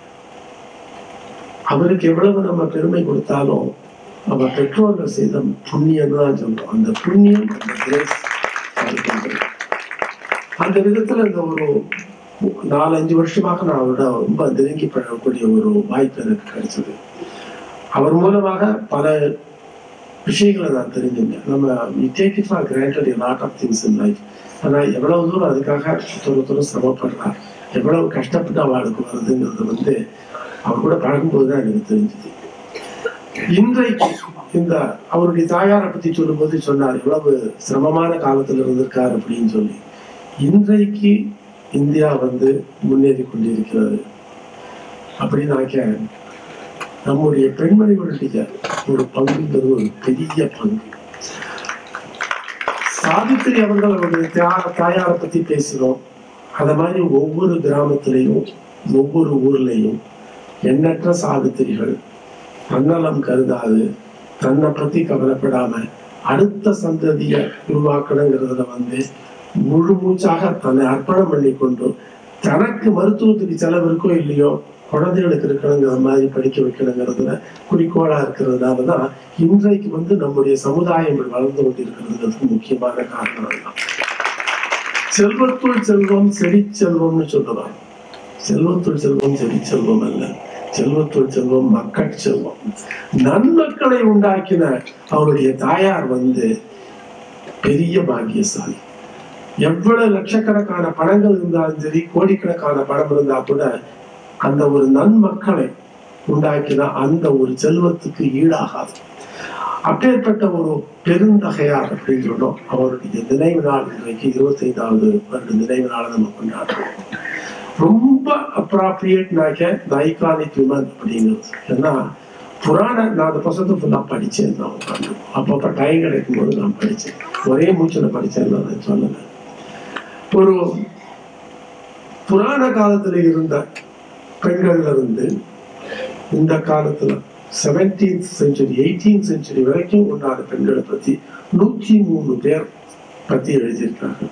அவருக்கு எவ்வளவு நம்ம பெருமை கொடுத்தாலும் அவர் பெற்றோர்கள் செய்த புண்ணியம் தான் சொல்றோம் அந்த புண்ணியம் அந்த கிரேஸ் அந்த விதத்துல இந்த ஒரு நாலஞ்சு வருஷமாக நான் அவரோட ரொம்ப நெருங்கி பழகக்கூடிய ஒரு வாய்ப்பு எனக்கு கிடைச்சது அவர் மூலமாக பல விஷயங்களை நான் தெரிஞ்சுட்டேன் நம்ம we take it for granted a lot of things in life ஆனா எவ்வளவு தூரம் அதுக்காக ஒருத்தர் தூரம் சிரமப்படுறார் எவ்வளவு கஷ்டப்பட்டு அவளுக்கு வருதுங்கிறது வந்து அவர் கூட பழகும்போது தான் எனக்கு தெரிஞ்சது இன்றைக்கு இந்த அவருடைய தாயாரை பத்தி சொல்லும்போது சொன்னார் எவ்வளவு சிரமமான காலத்துல இருந்திருக்கார் அப்படின்னு சொல்லி இன்றைக்கு இந்தியா வந்து முன்னேறி கொண்டிருக்கிறது அப்படின்னாக்க நம்முடைய பெண்மணிகளுடைய ஒரு பங்குங்கிறது ஒரு பெரிய பங்கு சாவித்திரி அவர்கள் அவருடைய தா- தாயாரை பத்தி பேசினோம் அத மாதிரி ஒவ்வொரு கிராமத்திலையும் ஒவ்வொரு ஊர்லயும் எண்ணற்ற சாவித்திரிகள் தன்னலம் கருதாது தன்னை பத்தி கவலைப்படாம அடுத்த சந்ததியை உருவாக்கணுங்கிறதுல வந்து முழு மூச்சாக தன்னை அர்ப்பணம் பண்ணி கொண்டு தனக்கு மருத்துவத்துக்கு செலவு இருக்கோ இல்லையோ குழந்தைகளுக்கு இருக்கணுங்கிற மாதிரி படிக்க வைக்கணுங்கிறதுல குறிக்கோளா இருக்கிறதுனாலதான் இன்றைக்கு வந்து நம்முடைய சமுதாயம் இப்படி வளர்ந்து கொண்டிருக்கிறதுங்கிறதுக்கு முக்கியமான காரணம் அதுதான் செல்வத்துள் செல்வம் செடி செல்வம்னு சொல்லுவாங்க செல்வத்துள் செல்வம் செடி செல்வம் அல்ல செல்வத்துள் செல்வம் மக்கள் செல்வம் நன்மக்களை உண்டாக்கின அவருடைய தாயார் வந்து பெரிய பாக்கியசாலி எவ்வளவு லட்சக்கணக்கான பணங்கள் இருந்தாலும் சரி கோடிக்கணக்கான பணம் இருந்தா கூட அந்த ஒரு நன்மக்களை உண்டாக்கின அந்த ஒரு செல்வத்துக்கு ஈடாகாது அப்பேற்பட்ட ஒரு பெருந்தகையார் அப்படின்னு சொன்னோம் அவருடைய நினைவு நாள் இன்றைக்கு இருபத்தைந்தாவது வருட நினைவு நாளை நம்ம கொண்டாடுறோம் ரொம்ப அப்ராப்ரியேட்னாக்க இந்த ஐகானிக் விமன் அப்படிங்கிறது ஏன்னா புராண நான் அந்த புத்தகத்தை ஃபுல்லா படிச்சேன் நான் உட்காந்து அப்பப்ப டைம் கிடைக்கும் போது நான் படிச்சேன் ஒரே மூச்சுல படிச்சேன் நான் சொல்லலை ஒரு புராண காலத்துல இருந்த பெண்கள்ல இருந்து இந்த காலத்துல செவன்டீன்த் செஞ்சுரி எயிட்டீன் செஞ்சுரி வரைக்கும் உண்டான பெண்களை பத்தி நூத்தி மூணு பேர் பத்தி எழுதியிருக்காங்க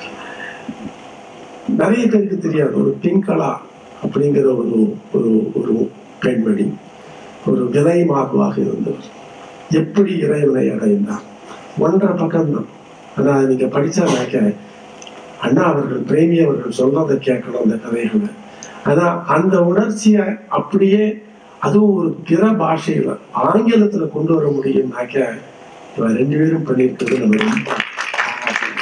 நிறைய பேருக்கு தெரியாது ஒரு பிங்கலா அப்படிங்கிற ஒரு ஒரு ஒரு பெண்மணி ஒரு விலை மாகுவாக இருந்தவர் எப்படி இறைவனை அடைந்தார் ஒன்றரை பக்கம் தான் ஆனா நீங்க படிச்சாக்க அண்ணா அவர்கள் பிரேமி அவர்கள் சொல்றதை கேட்கணும் அந்த கதைகளை ஆனா அந்த உணர்ச்சியை அப்படியே அதுவும் ஒரு பிற பாஷையில ஆங்கிலத்துல கொண்டு வர முடியும்னாக்க இவன் ரெண்டு பேரும் பண்ணியிருக்கிறது நம்ம ரொம்ப பாராட்டணும்.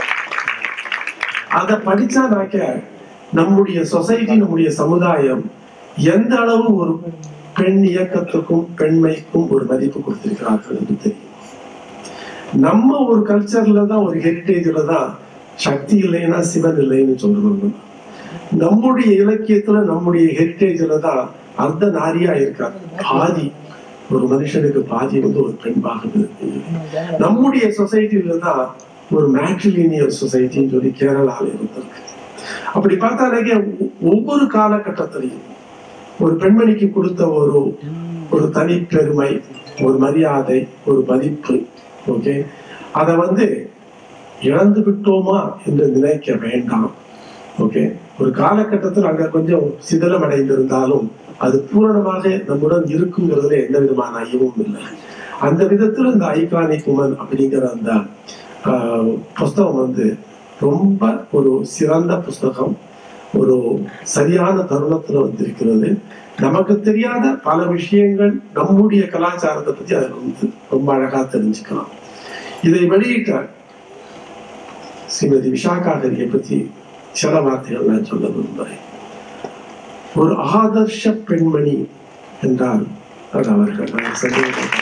அதை படிச்சானாக்க நம்முடைய சொசைட்டி நம்முடைய சமுதாயம் எந்த அளவு ஒரு பெண் இயக்கத்துக்கும் பெண்மைக்கும் ஒரு மதிப்பு கொடுத்திருக்கிறார்கள் என்று தெரியும் நம்ம ஒரு கல்ச்சர்ல தான் ஒரு ஹெரிட்டேஜ்ல தான் சக்தி இல்லைன்னா சிவன் இல்லைன்னு சொல்றோம் நம்முடைய இலக்கியத்துல நம்முடைய ஹெரிட்டேஜ்ல தான் அர்த்த நாரியா இருக்கார் பாதி ஒரு மனுஷனுக்கு பாதி வந்து ஒரு பெண் பாகுது நம்முடைய சொசைட்டில தான் ஒரு மேட்ரிலினியர் சொசைட்டின்னு சொல்லி கேரளாவில் இருந்திருக்கு அப்படி பார்த்தாலே ஒவ்வொரு காலகட்டத்திலையும் ஒரு பெண்மணிக்கு கொடுத்த ஒரு ஒரு தனி பெருமை ஒரு மரியாதை ஒரு மதிப்பு ஓகே அத வந்து இழந்து விட்டோமா என்று நினைக்க வேண்டாம் ஓகே ஒரு காலகட்டத்தில் அங்க கொஞ்சம் சிதலம் அடைந்திருந்தாலும் அது பூரணமாக நம்முடன் இருக்குங்கிறதுல எந்த விதமான ஐயமும் இல்லை அந்த விதத்துல இந்த ஐகானிக் உமன் அப்படிங்கிற அந்த ஆஹ், புஸ்தகம் வந்து ரொம்ப ஒரு சிறந்த புஸ்தகம் ஒரு சரியான தருணத்துல வந்திருக்கிறது நமக்கு தெரியாத பல விஷயங்கள் நம்முடைய கலாச்சாரத்தை பத்தி அதுல வந்து ரொம்ப அழகா தெரிஞ்சுக்கலாம் இதை வெளியிட்ட ஸ்ரீமதி விஷாகாகரியை பத்தி சில வார்த்தைகள் நான் சொல்ல விரும்புகிறேன் ஒரு ஆதர்ஷ பெண்மணி என்றால் அது அவர்கள் நான் சந்தேகப்படுகிறேன்.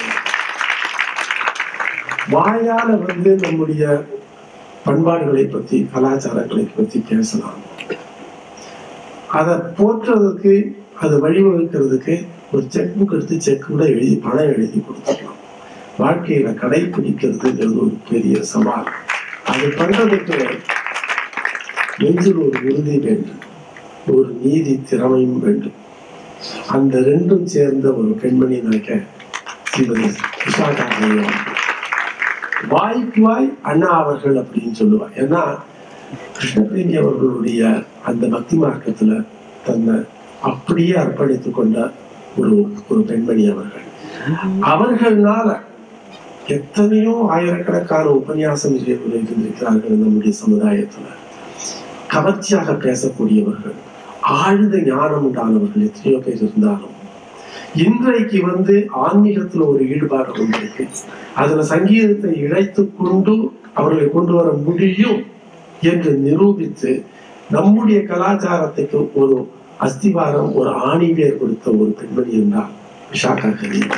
வாயால வந்து நம்முடைய பண்பாடுகளை பத்தி கலாச்சாரங்களை பத்தி பேசலாம் அதை போற்றுறதுக்கு அது வழிவகுக்கிறதுக்கு ஒரு செக் புக் எடுத்து செக் கூட எழுதி பணம் எழுதி கொடுத்துக்கலாம் வாழ்க்கையில கடைபிடிக்கிறதுங்கிறது ஒரு பெரிய சவால் அது பண்றதுக்கு நெஞ்சில் ஒரு உறுதி வேண்டும் ஒரு நீதி திறமையும் வேண்டும் அந்த ரெண்டும் சேர்ந்த ஒரு பெண்மணி நினைக்க ஸ்ரீமதி விசாகா அவர்கள். வாய்க்கு வாய் அண்ணா அவர்கள் அப்படின்னு சொல்லுவார் ஏன்னா கிருஷ்ணபிரேமி அவர்களுடைய அந்த பக்தி மார்க்கத்துல தன்னை அப்படியே அர்ப்பணித்துக் கொண்ட ஒரு ஒரு பெண்மணி அவர்கள் அவர்கள்னால எத்தனையோ ஆயிரக்கணக்கான உபன்யாசம் இருந்திருக்கிறார்கள் நம்முடைய சமுதாயத்துல கவர்ச்சியாக பேசக்கூடியவர்கள் ஆழ்ந்த ஞானம் உண்டானவர்கள் எத்தனையோ பேர் இருந்தாலும் இன்றைக்கு வந்து ஆன்மீகத்துல ஒரு ஈடுபாடு கொண்டிருக்கு அதுல சங்கீதத்தை இழைத்து கொண்டு அவர்களை கொண்டு வர முடியும் என்று நிரூபித்து நம்முடைய கலாச்சாரத்துக்கு ஒரு அஸ்திவாரம் ஒரு ஆணிவேர் கொடுத்த ஒரு பெண்மணி என்றால் விஷாகா கரீம்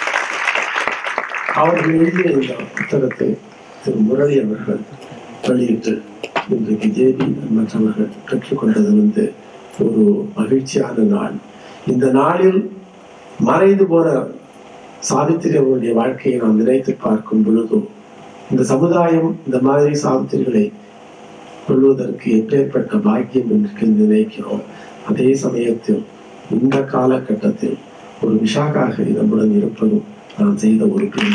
அவர்கள் எழுதிய இந்த புத்தகத்தை திரு முரளி அவர்கள் வெளியிட்டு இன்றைக்கு ஜேபி மற்றவர்கள் பெற்றுக்கொண்டது வந்து ஒரு மகிழ்ச்சியான நாள் இந்த நாளில் மறைந்து போன சாவித்திரி அவருடைய வாழ்க்கையை நாம் நினைத்து பார்க்கும் பொழுது இந்த சமுதாயம் இந்த மாதிரி சாவித்திரிகளை கொள்வதற்கு எப்பேற்பட்ட பாக்கியம் என்று நினைக்கிறோம் அதே சமயத்தில் இந்த காலகட்டத்தில் ஒரு விஷாகாக நம்முடன் இருப்பதும் நான் செய்த ஒரு பெரிய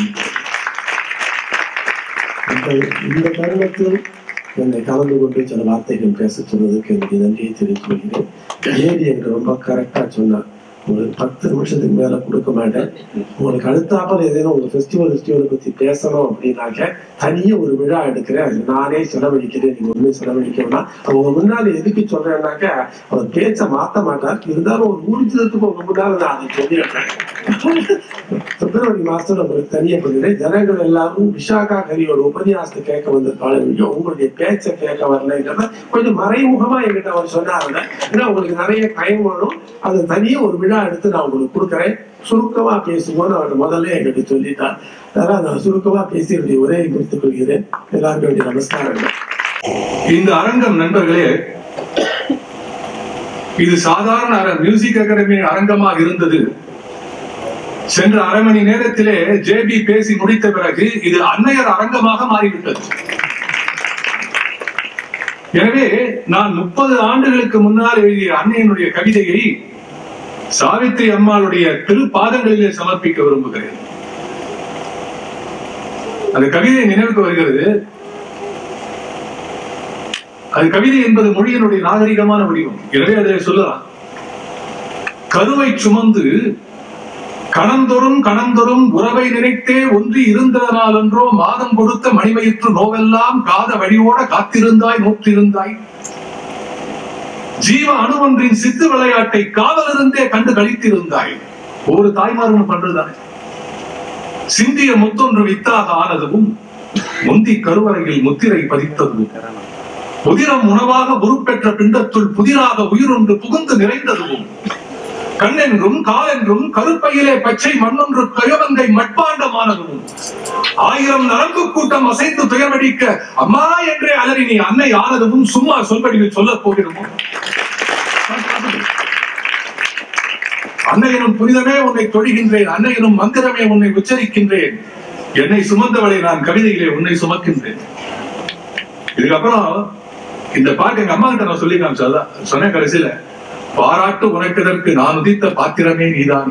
இந்த இந்த தருணத்தில் என்னை கலந்து கொண்டு சில வார்த்தைகள் பேச சொன்னதுக்கு என்னுடைய நன்றியை தெரிவித்துக் கொள்கிறேன் ஏடி என்று ரொம்ப கரெக்டா சொன்னார் உங்களுக்கு பத்து நிமிஷத்துக்கு மேல கொடுக்க மாட்டேன் உங்களுக்கு அடுத்தாப்பல ஏதேனும் உங்க ஃபெஸ்டிவல் ஃபெஸ்டிவலை பத்தி பேசணும் அப்படின்னாக்க தனியே ஒரு விழா எடுக்கிறேன் அது நானே செலவழிக்கிறேன் நீங்க ஒண்ணும் செலவழிக்கணும்னா அவங்க முன்னாடி எதுக்கு சொல்றேன்னாக்க அவர் பேச்ச மாத்த மாட்டார் இருந்தாலும் ஒரு ஊர்ஜிதத்துக்கு உங்க முன்னால நான் அதை சொல்லிடுறேன் பிப்ரவரி மாசத்துல உங்களுக்கு தனியா பண்ணுறேன் ஜனங்கள் எல்லாரும் விஷாகா கரியோட உபன்யாசத்தை கேட்க வந்திருக்காங்க உங்களுடைய பேச்சை கேட்க வரலைங்கிறத கொஞ்சம் மறைமுகமா என்கிட்ட அவர் சொன்னாருங்க ஏன்னா உங்களுக்கு நிறைய டைம் வேணும் அது தனியா ஒரு விழா எடுத்து நான் உங்களுக்கு கொடுக்குறேன் சுருக்கமா பேசுவோம்னு அவர் முதல்ல என்கிட்ட சொல்லிட்டார் அதனால நான் சுருக்கமா பேசி என்னுடைய உரையை முடித்துக் கொள்கிறேன் எல்லாருக்கும் என்னுடைய நமஸ்காரங்கள் இந்த அரங்கம் நண்பர்களே இது சாதாரண அர- மியூசிக் அகாடமி அரங்கமாக இருந்தது சென்ற அரை மணி நேரத்திலே ஜேபி பேசி முடித்த பிறகு இது அன்னையர் அரங்கமாக மாறிவிட்டது எனவே நான் முப்பது ஆண்டுகளுக்கு முன்னால் எழுதிய அன்னையினுடைய கவிதையை சாவித்ரி அம்மாளுடைய திருப்பாதங்களிலே சமர்ப்பிக்க விரும்புகிறேன் அந்த கவிதை நினைவுக்கு வருகிறது அது கவிதை என்பது மொழியினுடைய நாகரிகமான வடிவம் எனவே அதை சொல்லலாம் கருவை சுமந்து கணந்தொறும் கணந்தொறும் உறவை நினைத்தே ஒன்றி இருந்ததனால் என்றோ மாதம் கொடுத்த மணிமயிற்று நோவெல்லாம் காத வழியோட காத்திருந்தாய் நோற்றிருந்தாய் ஜீவ அணுவொன்றின் சித்து விளையாட்டை காவலிருந்தே கண்டு கழித்திருந்தாய் ஒரு தாய்மாரும் பண்றதுதானே சிந்திய முத்தொன்று வித்தாக ஆனதும் முந்தி கருவறையில் முத்திரை பதித்ததும் புதிரம் உணவாக உருப்பெற்ற பிண்டத்துள் புதிராக உயிரொன்று புகுந்து நிறைந்ததுவும் கண்ணென்றும் காலென்றும் கருப்பையிலே பச்சை மண்ணொன்று கயவங்கை மட்பாண்டமானதும் ஆயிரம் நரம்பு கூட்டம் அசைந்து துயர்வடிக்க அம்மா என்றே அலறி நீ அன்னை ஆனதும் சும்மா சொல்படி சொல்லப் போகிறோமோ அன்னையனும் புனிதமே உன்னை தொழுகின்றேன் அன்னையனும் மந்திரமே உன்னை உச்சரிக்கின்றேன் என்னை சுமந்தவளை நான் கவிதையிலே உன்னை சுமக்கின்றேன் இதுக்கப்புறம் இந்த பாட்டு எங்க அம்மா கிட்ட நான் சொல்லி காமிச்சதான் சொன்ன கடைசியில பாராட்டு உனக்கதற்கு நான் உதித்த பாத்திரமே நீதான்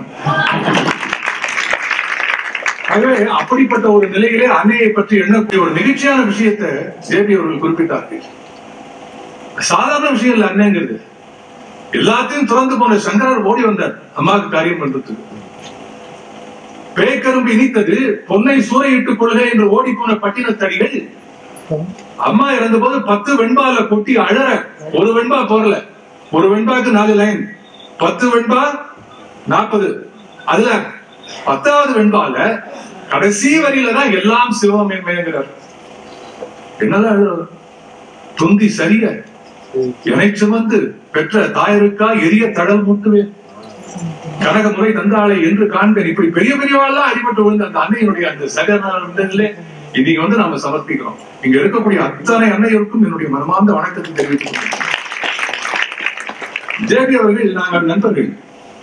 ஆகவே அப்படிப்பட்ட ஒரு நிலையிலே அன்னையை பற்றி எண்ணக்கூடிய ஒரு நிகழ்ச்சியான விஷயத்தை ஜேபி அவர்கள் குறிப்பிட்டார்கள் சாதாரண விஷயம் இல்ல அன்னைங்கிறது எல்லாத்தையும் திறந்து போன சங்கரர் ஓடி வந்தார் அம்மாவுக்கு காரியம் பண்றதுக்கு பேக்கரும்பு இனித்தது பொன்னை சூறையிட்டுக் கொள்க என்று ஓடி போன பட்டினத்தடிகள் அம்மா இறந்த போது பத்து வெண்பால கொட்டி அழற ஒரு வெண்பா போறல ஒரு வெண்பாக்கு நாலு லைன் பத்து வெண்பா நாற்பது அதுல பத்தாவது வெண்பால கடைசி வரியில தான் எல்லாம் சிவமேன்மைங்கிறார் என்னதான் எழுதுறது? துந்தி சரிய எனை சுமந்து பெற்ற தாயருக்கா எரிய தடல் மூட்டுவேன் கனகமுறை தந்தாளை என்று காண்பேன் இப்படி பெரிய பெரியவாள்லாம் அடிபட்டு விழுந்த அந்த அன்னையினுடைய அந்த சகனிலே இன்னைக்கு வந்து நாம சமர்ப்பிக்கிறோம் இங்க இருக்கக்கூடிய அத்தனை அன்னையருக்கும் என்னுடைய மனமார்ந்த வணக்கத்தை தெரிவித்துக் கொள்கிறேன் ஜேபி அவர்கள் நாங்கள் நண்பர்கள்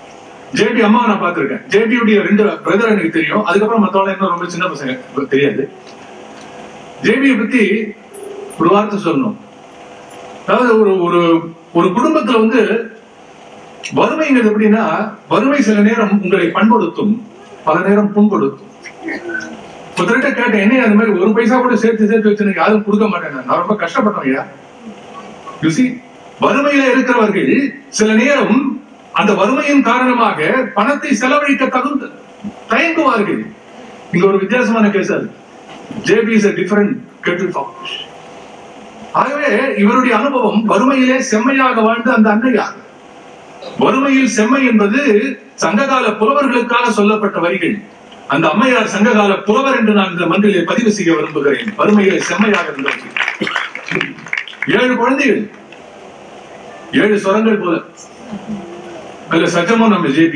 ஜேபி அம்மா நான் பார்த்திருக்கேன் ஜேபியுடைய ரெண்டு பிரதர் எனக்கு தெரியும் அதுக்கப்புறம் மத்தவங்க இன்னும் ரொம்ப சின்ன பசங்க தெரியாது ஜேபியை பத்தி ஒரு வார்த்தை சொல்லணும் அதாவது ஒரு ஒரு ஒரு குடும்பத்துல வந்து வறுமைங்கிறது எப்படின்னா வறுமை சில நேரம் உங்களை பண்படுத்தும் பல நேரம் புண்படுத்தும் ஒருத்தர்கிட்ட கேட்டேன் என்ன அந்த மாதிரி ஒரு பைசா கூட சேர்த்து சேர்த்து வச்சு யாரும் கொடுக்க மாட்டேன் நான் ரொம்ப கஷ்டப்பட்டேன் ஐயா You see, வறுமையில இருக்கிறவர்கள் சில நேரம் அந்த வறுமையின் காரணமாக பணத்தை செலவழிக்க தகுந்த தயங்குவார்கள் இங்க ஒரு வித்தியாசமான கேஸ் அது ஜேபி இஸ் டிஃபரெண்ட் கெட்டில் ஃபாக்ஷ் ஆகவே இவருடைய அனுபவம் வறுமையிலே செம்மையாக வாழ்ந்த அந்த அன்னையார் வறுமையில் செம்மை என்பது சங்ககால புலவர்களுக்காக சொல்லப்பட்ட வரிகள் அந்த அம்மையார் சங்ககால புலவர் என்று நான் இந்த மன்றிலே பதிவு செய்ய விரும்புகிறேன் வறுமையிலே செம்மையாக இருந்தவர்கள் ஏழு குழந்தைகள் ஏழு ஸ்வரங்கள் போல அதுல சஜமும் நம்ம ஜேபி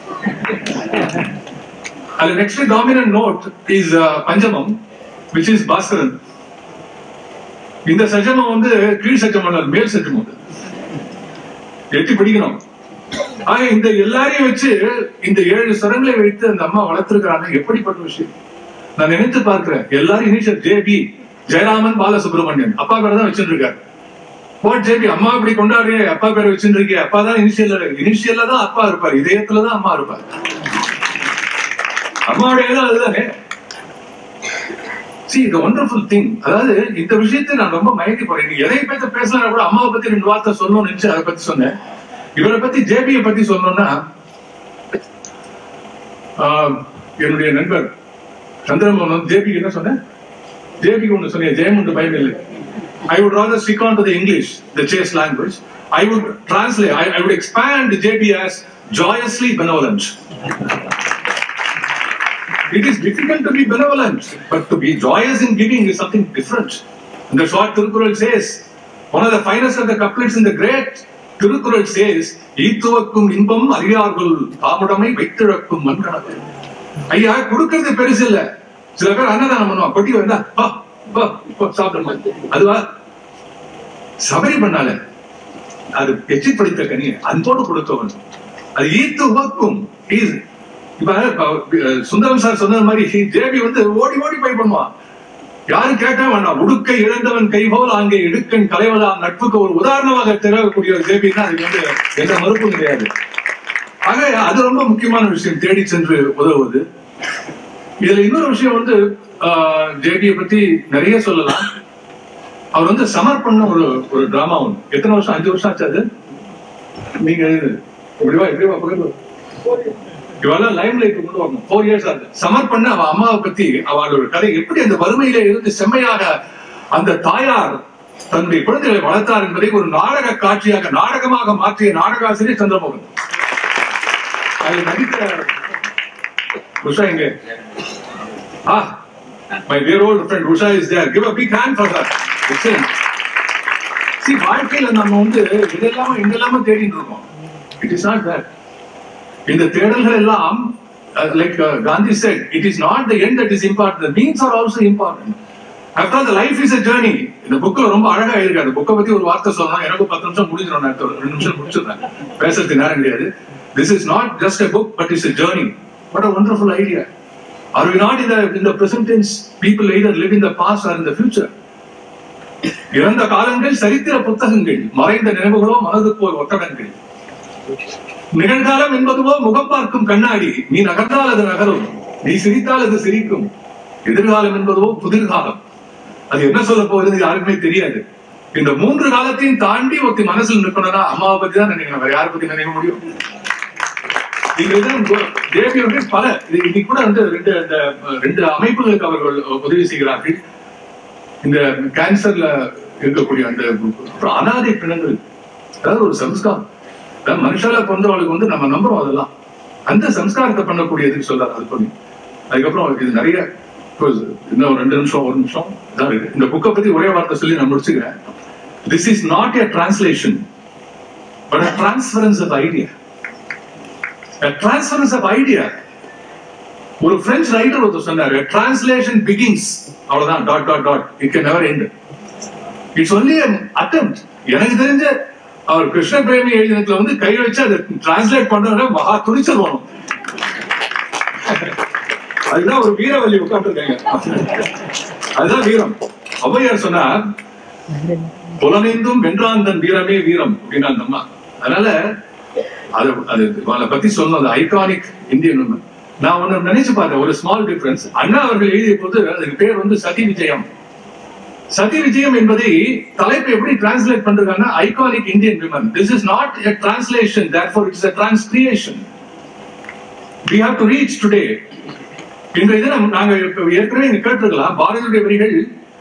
அதுல நெக்ஸ்ட் டாமினன்ட் நோட் இஸ் பஞ்சமம் விச் இஸ் பாஸ்கரன் இந்த சஜமம் வந்து கீழ் சஜமம் அல்ல, மேல் சஜமம் அது. எட்டி பிடிக்கணும் ஆக இந்த எல்லாரையும் வச்சு இந்த ஏழு ஸ்வரங்களை வைத்து அந்த அம்மா வளர்த்திருக்கிறாங்க எப்படிப்பட்ட விஷயம் நான் நினைத்து பார்க்கிறேன் எல்லாரும் இனிஷியல் ஜேபி ஜெயராமன் பாலசுப்ரமணியன் அப்பா பேரை தான் வச்சுட்டு இருக்காரு வாட் ஜேபி அம்மா இப்படி கொண்டாடுறிய அப்பா பேரை வச்சுட்டு இருக்கே அப்பா தான் இனிஷியல் இனிஷியல்ல தான் அப்பா இருப்பார் இதயத்துல தான் அம்மா இருப்பார் அம்மாவுடைய இடம் அதுதானே see the wonderful thing அதாவது இந்த விஷயத்தை நான் ரொம்ப மயக்கி போறேன் நீ எதை பத்தி பேசலாம் கூட அம்மாவை பத்தி ரெண்டு வார்த்தை சொல்லணும்னு நினைச்சு அதை பத்தி சொன்னேன் இவரை பத்தி ஜேபியை பத்தி சொல்லணும்னா ஆஹ், என்னுடைய நண்பர் சந்திரமோகன் வந்து ஜேபிக்கு என்ன சொன்னேன் ஜேபிக்கு ஒண்ணு சொன்னேன் ஜெயமுண்டு பயம் இல்லை I would rather stick on to the English, the chase language. I would translate, I, I would expand JB as joyously benevolent. It is difficult to be benevolent, but to be joyous in giving is something different. And that's what Tirukural says. One of the finest of the couplets in the great Tirukural says, ஈத்துவக்கும் இன்பம் அறியார்கள் தாமுடமை வைத்திழக்கும் மண்கணக்கு ஐயா கொடுக்கறது பெருசு இல்ல சில பேர் அன்னதானம் பண்ணுவான் கொட்டி வந்தா பா பா பா சாப்பிடணும் அதுவா சபரி பண்ணால அது எச்சி படித்த கனி அன்போடு கொடுத்தவன் அது ஈத்து உவக்கும் He- இப்ப இப்ப, சுந்தரம் சார் சொன்னது மாதிரி ஜேபி வந்து ஓடி ஓடி போய் பண்ணுவான் யாரும் கேட்க வேண்டாம் உடுக்கை இழந்தவன் கைபோல் அங்கே இடுக்கன் கலைவதாம் நட்புக்கு ஒரு உதாரணமாக திறக்கக்கூடிய ஒரு ஜேபின்னா அதுக்கு வந்து எந்த மறுப்பும் கிடையாது ஆக அது ரொம்ப முக்கியமான விஷயம் தேடி சென்று உதவுவது இதுல இன்னொரு விஷயம் வந்து ஜேபியை பத்தி நிறைய சொல்லலாம் அவர் வந்து சமர் பண்ண ஒரு ஒரு டிராமா ஒன்று எத்தனை வருஷம் அஞ்சு வருஷம் ஆச்சு அது நீங்க இப்படிவா இப்படிவா பக்கத்துல இவெல்லாம் லைம் லைட் கொண்டு வரணும் ஃபோர் இயர்ஸ் ஆகுது சமர் பண்ண அவ அம்மாவை பத்தி அவளோட கதை எப்படி அந்த வறுமையில இருந்து செம்மையாக அந்த தாயார் தன்னுடைய குழந்தைகளை வளர்த்தார் என்பதை ஒரு நாடக காட்சியாக நாடகமாக மாற்றிய நாடகாசிரியர் சந்திரமோகன் அதில் நடித்த உஷா எங்க ஆ my dear old friend Usha is there give a big hand for her excellent சி வாழ்க்கையில நம்ம வந்து இதெல்லாம இங்கெல்லாம தேடிட்டு இருக்கோம் இட் இஸ் நாட் தட் இந்த தேடல்கள் எல்லாம் like Gandhi said it is not the end that is important the means are also important after all life is a journey இந்த புக்ல ரொம்ப அழகா இருக்கு அந்த புக்கை பத்தி ஒரு வார்த்தை சொல்லணும் எனக்கு பத்து நிமிஷம் முடிஞ்சிடும் நான் ஒரு ரெண்டு நிமிஷம் முடிச்சிடுறேன் பேசுறதுக்கு நேரம் கிடையாது this is not just a book but is a journey what a wonderful idea are we not in the in the present tense people either live in the past or in the future இறந்த காலங்கள் சரித்திர புத்தகங்கள் மறைந்த நினைவுகளோ மனதுக்கு ஒரு ஒட்டடங்கள் நிகழ்காலம் என்பதுவோ முகம் பார்க்கும் கண்ணாடி நீ நகர்ந்தால் அது நகரும் நீ சிரித்தால் அது சிரிக்கும் எதிர்காலம் என்பதுவோ புதிர்காலம் அது என்ன சொல்ல போகுதுன்னு யாருக்குமே தெரியாது இந்த மூன்று காலத்தையும் தாண்டி ஒருத்தி மனசுல நிற்கணும்னா அம்மாவை பத்தி தான் நினைக்கணும் வேற யாரை பத்தி நினைக்க முடியும் இது இதுதான் தேவி வந்து பல இது இன்னைக்கு கூட வந்து ரெண்டு இந்த ரெண்டு அமைப்புகளுக்கு அவர்கள் உதவி செய்கிறார்கள் இந்த கேன்சர்ல இருக்கக்கூடிய அந்த அப்புறம் அனாதை பிணங்கள் அதாவது ஒரு சம்ஸ்காரம் அதாவது மனுஷால பிறந்தவளுக்கு வந்து நம்ம நம்புறோம் அதெல்லாம் அந்த சம்ஸ்காரத்தை பண்ணக்கூடியதுக்கு சொல்றாரு அது பண்ணி அதுக்கப்புறம் இது நிறைய இப்போ இன்னும் ஒரு ரெண்டு நிமிஷம் ஒரு நிமிஷம் இதான் இருக்கு இந்த புக்கை பத்தி ஒரே வார்த்தை சொல்லி நான் முடிச்சுக்கிறேன் this is not a translation but a transparence of idea transparence of idea ஒரு பிரெஞ்சு ரைட்டர் ஒருத்தர் சொன்னாரு டிரான்ஸ்லேஷன் பிகின்ஸ் அவ்வளவுதான் dot dot dot it can never end it's only an attempt எனக்கு தெரிஞ்ச அவர் கிருஷ்ண பிரேமி எழுதினத்துல வந்து கை வச்சு அதை டிரான்ஸ்லேட் பண்றவங்க மகா துணிச்சல் வேணும் அதுதான் ஒரு வீரவல்லி உட்காந்துருக்காங்க அதுதான் வீரம் ஔவையார் சொன்னார் புலனைந்தும் வென்றான் தன் வீரமே வீரம் அப்படின்னா அந்த அம்மா அதனால அது அது அதை பத்தி சொல்லணும் அந்த ஐகானிக் இந்தியன் உமன் நான் ஒண்ணு நினைச்சு பார்த்தேன் ஒரு ஸ்மால் டிஃபரன்ஸ் அண்ணா அவர்கள் எழுதிய போது அதுக்கு பேர் வந்து சதி விஜயம் சதி விஜயம் என்பதை தலைப்பு எப்படி டிரான்ஸ்லேட் பண்றாங்கன்னா iconic Indian women this is not a translation therefore it's a transcreation we have to reach today இன்றைய தினம் நாங்க இப்ப ஏற்கனவே இங்க கேட்டிருக்கலாம் பாரதியுடைய வரிகள்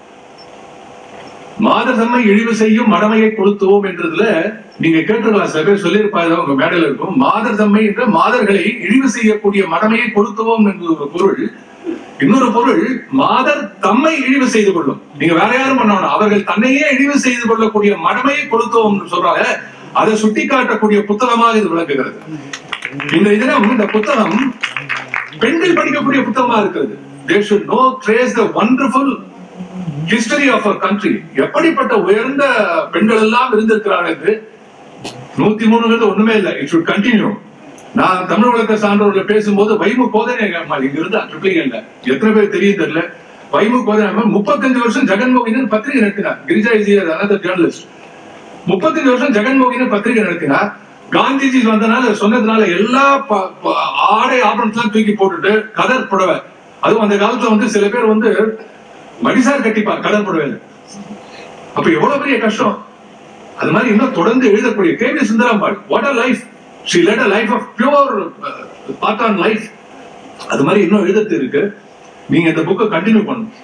மாதர் தம்மை இழிவு செய்யும் மடமையை கொளுத்துவோம் என்றதுல நீங்க கேட்டிருக்கலாம் சில பேர் சொல்லியிருப்பாங்க உங்க மேடையில இருக்கும் மாதர் தம்மை என்ற மாதர்களை இழிவு செய்யக்கூடிய மடமையை கொளுத்துவோம் என்பது ஒரு பொருள் இன்னொரு பொருள் மாதர் தம்மை இழிவு செய்து கொள்ளும் நீங்க வேற யாரும் பண்ண வேணாம் அவர்கள் தன்னையே இழிவு செய்து கொள்ளக்கூடிய மடமையை கொளுத்துவோம் சொல்றாங்க அதை சுட்டி காட்டக்கூடிய புத்தகமாக இது விளங்குகிறது இந்த தினம் இந்த புத்தகம் பெண்கள் படிக்கக்கூடிய புத்தகமா இருக்கிறது they should know trace the wonderful history of our country எப்படிப்பட்ட உயர்ந்த பெண்கள் எல்லாம் இருந்திருக்கிறார்கள் என்று நூத்தி மூணுங்கிறது ஒண்ணுமே இல்லை இட் should continue நான் தமிழ் வழக்க சான்றோர்ல பேசும்போது வைமு கோதனை அம்மா இங்க இருந்து ட்ரிப்ளிகன்ல எத்தனை பேர் தெரியும் தெரியல வைமு கோதனை அம்மா முப்பத்தஞ்சு வருஷம் ஜெகன்மோகினன் பத்திரிகை நடத்தினார் கிரிஜா இஸ் அனதர் ஜேர்னலிஸ்ட் முப்பத்தஞ்சு வருஷம் ஜெகன்மோகினன் பத்திரிகை நடத்தினார் காந்திஜி வந்தனால சொன்னதுனால எல்லா ப- ப- ஆடை ஆபரணத்தெல்லாம் தூக்கி போட்டுட்டு கதர் புடவை அதுவும் அந்த காலத்துல வந்து சில பேர் வந்து மடிசார் கட்டிப்பா கதர் புடவையில அப்ப எவ்வளவு பெரிய கஷ்டம் அது மாதிரி இன்னும் தொடர்ந்து எழுதக்கூடிய K V Sundarambal what are life she led a life of pure பார்ட் ஆன் லைஃப் அது மாதிரி இன்னும் எழுதத்து இருக்கு நீங்க இந்த புக்கை கண்டினியூ பண்ணணும்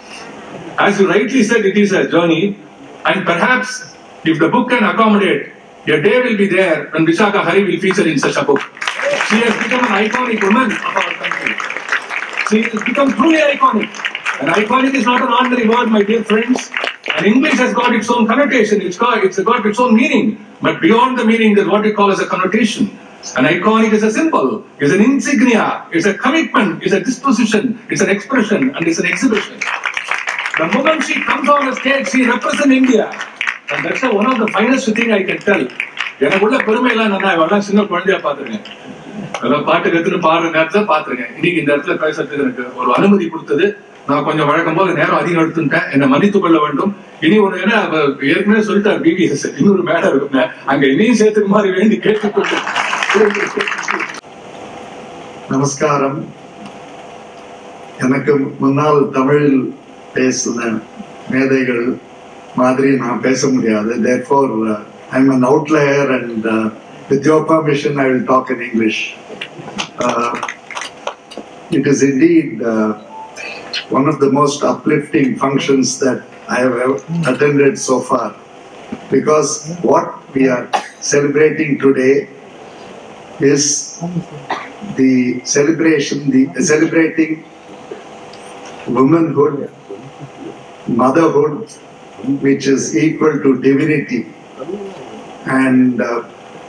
as you rightly said it is a journey and perhaps if the book can accommodate a day will be there when Vishaka Hari will feature in such a book she has become an iconic woman of our country she has become truly iconic and iconic is not an ordinary word my dear friends and English has got its own connotation it's got, it's got its own meaning but beyond the meaning there's what we call as a connotation an iconic is a symbol, is an insignia, is a commitment, is a disposition, it's an expression, and it's an exhibition. The moment she comes on the stage, she represents India. And that's the, one of the finest thing I can tell. எனக்குள்ள பெருமை எல்லாம் நான் இவெல்லாம் சின்ன குழந்தையா பாத்துருக்கேன் அதெல்லாம் பாட்டு கத்துன்னு பாடுற நேரத்துல பாத்துருக்கேன் இன்னைக்கு இந்த இடத்துல பேசுறதுக்கு எனக்கு ஒரு அனுமதி கொடுத்தது நான் கொஞ்சம் வழக்கம் போல நேரம் அதிகம் எடுத்துட்டேன் என்னை மன்னித்துக் கொள்ள வேண்டும் இனி ஒண்ணு என்ன அவ ஏற்கனவே சொல்லிட்டார் பிபிஎஸ் இன்னொரு மேடம் இருக்குங்க அங்க இனியும் சேர்த்துக்கு மாதிரி வேண்டி கேட்டுக்கொண்டு நமஸ்காரம் எனக்கு முன்னால் தமிழில் பேசின மேதைகள் மாதிரி நான் பேச முடியாது therefore uh, I'm an outlier and uh, with your permission I will talk in English. Uh, it is indeed uh, one of the most uplifting functions that I have ever attended so far because what we are celebrating today is the celebration, the celebrating womanhood, motherhood, which is equal to divinity. And uh,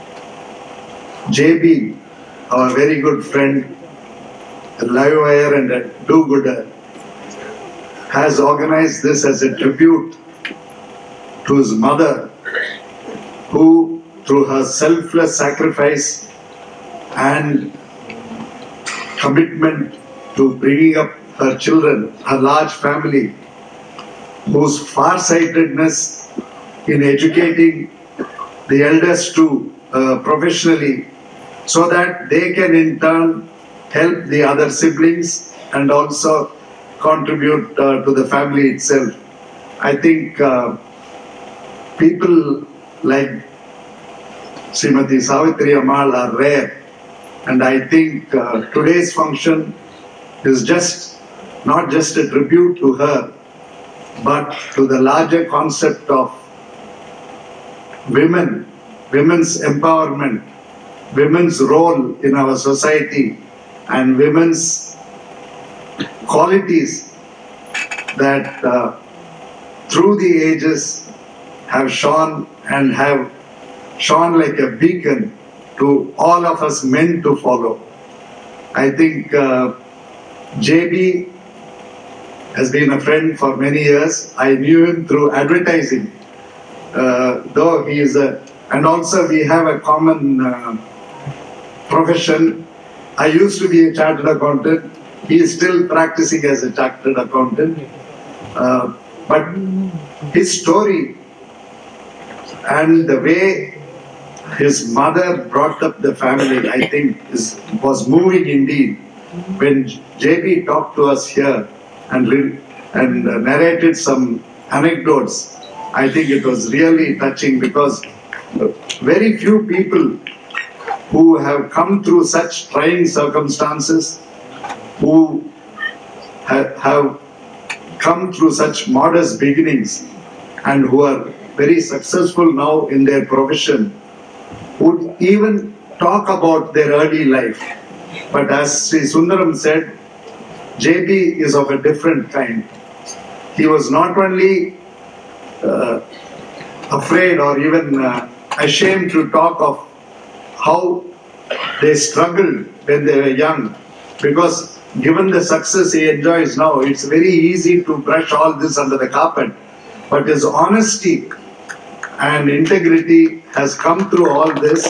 JB, our very good friend, a live wire and a do-gooder, has organized this as a tribute to his mother, who, through her selfless sacrifice and commitment to bringing up her children, her large family, whose farsightedness in educating the eldest to uh, professionally so that they can in turn help the other siblings and also contribute uh, to the family itself. I think uh, people like Srimati Savitri Amal are rare. And I think uh, today's function is just not just a tribute to her, but to the larger concept of women, women's empowerment, women's role in our society, and women's qualities that uh, through the ages have shone and have shone like a beacon to all of us men to follow. I think uh, JB has been a friend for many years. I knew him through advertising. Uh, though he is a and also we have a common uh, profession. I used to be a chartered accountant. He is still practicing as a chartered accountant. Uh, but his story and the way his mother brought up the family, I think, is, was moving indeed. When JB talked to us here and, re- and uh, narrated some anecdotes, I think it was really touching because uh, very few people who have come through such trying circumstances, who ha- have come through such modest beginnings, and who are very successful now in their profession, would even talk about their early life. But as Sri Sundaram said, JB is of a different kind. He was not only uh, afraid or even uh, ashamed to talk of how they struggled when they were young because given the success he enjoys now it's very easy to brush all this under the carpet but his honesty and integrity has come through all this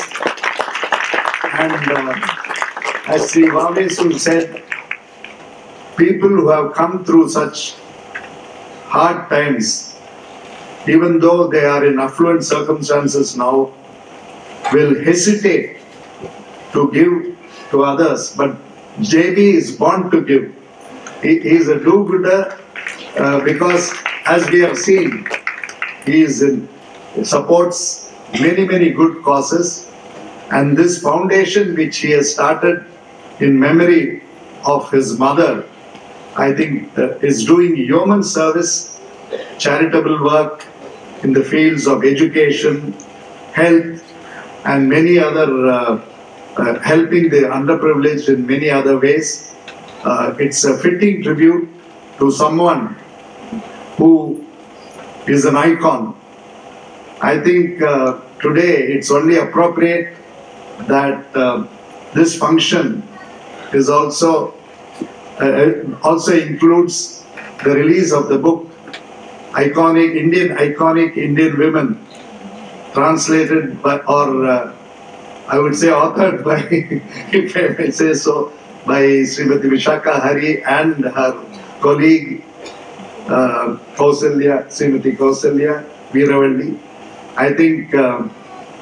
and uh, as Sri Vavesu said people who have come through such hard times even though they are in affluent circumstances now, will hesitate to give to others. But JB is born to give. He, he is a do-gooder uh, because, as we have seen, he is in, supports many, many good causes. And this foundation, which he has started in memory of his mother, I think uh, is doing yeoman service, charitable work in the fields of education, health, and many other uh, uh, helping the underprivileged in many other ways. Uh, it's a fitting tribute to someone who is an icon. I think uh, today it's only appropriate that uh, this function is also uh, also includes the release of the book iconic Indian iconic Indian women translated by or uh, I would say authored by if I may say so by Srimati Vishaka Hari and her colleague uh, Kausalya, Srimati Kausalya Veeravalli. I think um,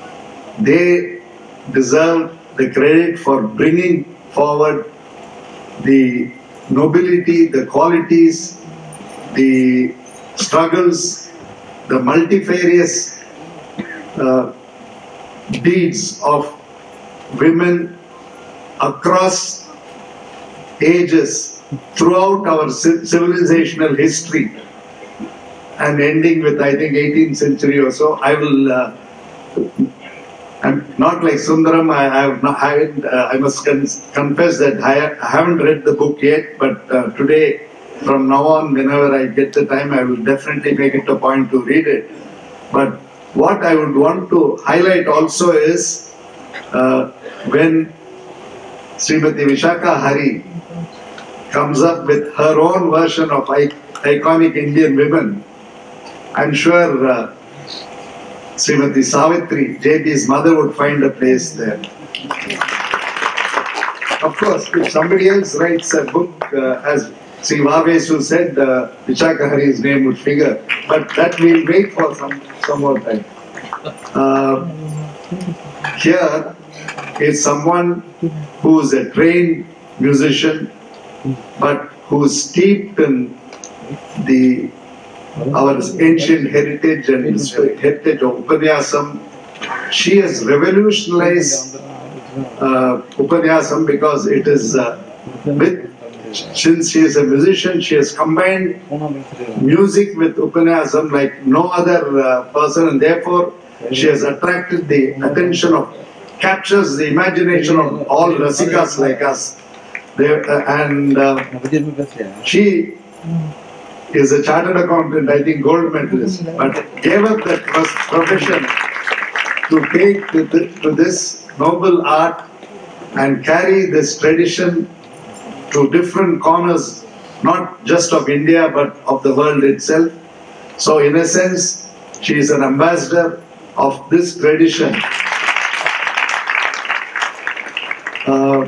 they deserve the credit for bringing forward the nobility, the qualities, the struggles, the multifarious uh, deeds of women across ages throughout our ci- civilizational history and ending with I think 18th century or so. I will. Uh, I'm not like Sundaram. I, I have not. I, haven't, uh, I must con- confess that I, I haven't read the book yet. But uh, today, from now on, whenever I get the time, I will definitely make it a point to read it. But what I would want to highlight also is uh, when Srimati Vishaka Hari comes up with her own version of I- iconic Indian women. I'm sure uh, Srimati Savitri, JB's mother, would find a place there. Of course, if somebody else writes a book, uh, as Sri Vavesu said, uh, Vishaka Hari's name would figure. But that we'll wait for some, some more time. Uh, here is someone who is a trained musician, but who's steeped in the our ancient heritage and heritage of Upanyasam. She has revolutionized uh, Upanyasam because it is uh, with since she is a musician, she has combined music with Upanyasam like no other uh, person, and therefore she has attracted the attention of, captures the imagination of all Rasikas like us. They, uh, and uh, she is a chartered accountant, I think gold medalist, but gave up that pros- profession to take to, th- to this noble art and carry this tradition to different corners, not just of India but of the world itself. So, in a sense, she is an ambassador of this tradition. Uh,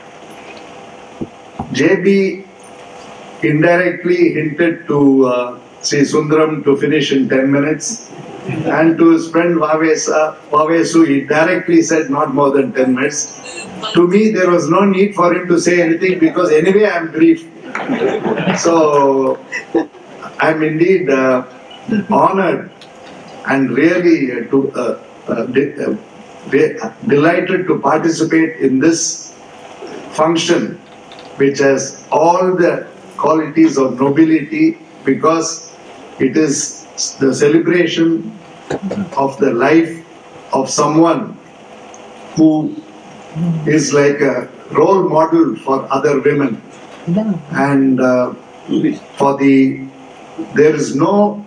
JB indirectly hinted to uh, Sri Sundaram to finish in 10 minutes. And to his friend Vavesa, Vavesu, he directly said not more than 10 minutes. To me, there was no need for him to say anything because anyway I'm brief. So I'm indeed uh, honored and really uh, to uh, uh, de- uh, de- delighted to participate in this function which has all the qualities of nobility because it is the celebration of the life of someone who is like a role model for other women and uh, for the there is no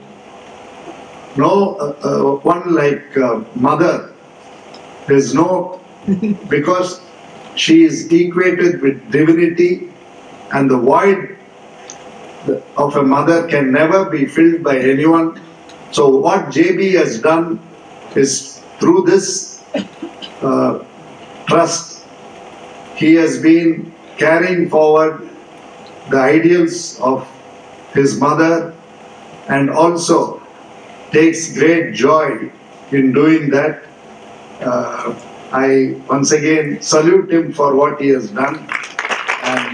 no uh, uh, one like uh, mother there is no because she is equated with divinity and the void of a mother can never be filled by anyone so what jb has done is through this uh, trust he has been carrying forward the ideals of his mother and also takes great joy in doing that. Uh, I once again salute him for what he has done and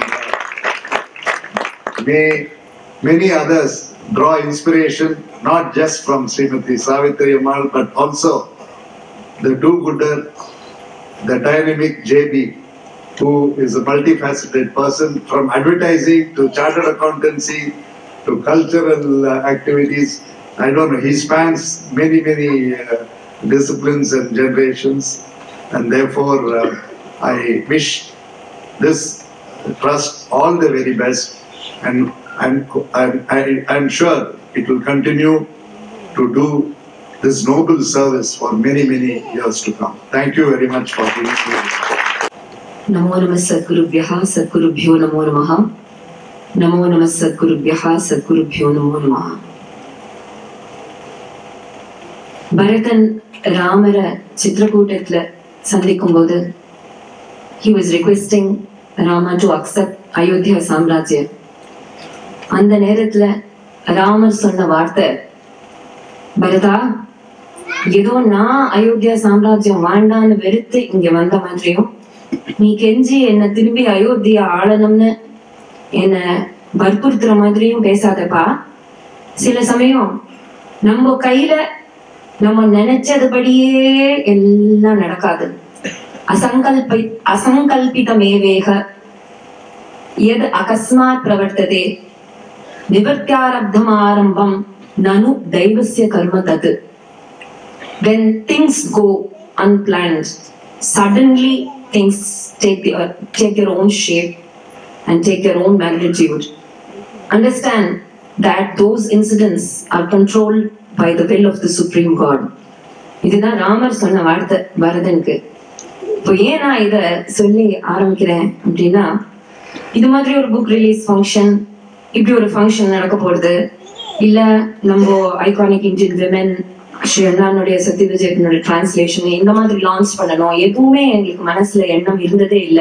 uh, may many others draw inspiration not just from Srimati Savitri Ammal but also the do-gooder, the dynamic JB who is a multifaceted person from advertising to chartered accountancy to cultural uh, activities. I don't know, he spans many, many uh, disciplines and generations, and therefore uh, I wish this trust all the very best, and I'm, I'm, I- I'm sure it will continue to do this noble service for many, many years to come. Thank you very much for being here. नमो नमः सद्गुरुभ्यः सद्गुरुभ्यो नमो नमः नमो नमः सद्गुरुभ्यः सद्गुरुभ्यो नमो नमः பரதன் ராமரை சித்திரக்கூட்டத்துல சந்திக்கும் போது he was requesting Rama to accept Ayodhya சாம்ராஜ்யம் அந்த நேரத்துல ராமர் சொன்ன வார்த்தை பரதா ஏதோ நான் அயோத்தியா சாம்ராஜ்யம் வேண்டான்னு வெறுத்து இங்க வந்த மாதிரியும் நீ கெஞ்சி என்ன திரும்பி அயோத்தியா ஆளணும்னு என்ன வற்புறுத்துற மாதிரியும் பேசாதப்பா சில சமயம் நம்ம கையில நம்ம நினைச்சதுபடியே எல்லாம் நடக்காது அசங்கல்பி அசங்கல்பிதமேவேக எது அகஸ்மாத் பிரவர்த்ததே நிவர்த்தியாரப்தம் ஆரம்பம் நனு தெய்வசிய கர்ம தது when things go unplanned, suddenly things take the, uh, take their own shape and take their own magnitude. Understand that those incidents are controlled by the will of the Supreme God. இதுதான் ராமர் சொன்ன வார்த்தை பரதனுக்கு இப்போ ஏன் நான் இத சொல்லி ஆரம்பிக்கிறேன் அப்படின்னா இது மாதிரி ஒரு புக் ரிலீஸ் ஃபங்க்ஷன் இப்படி ஒரு ஃபங்க்ஷன் நடக்க போறது இல்ல நம்ம ஐகானிக் இந்தியன் விமன் ஸ்ரீ அண்ணானுடைய சத்ய விஜயத்தினுடைய டிரான்ஸ்லேஷன் இந்த மாதிரி லான்ச் பண்ணணும் எதுவுமே எங்களுக்கு மனசுல எண்ணம் இருந்ததே இல்லை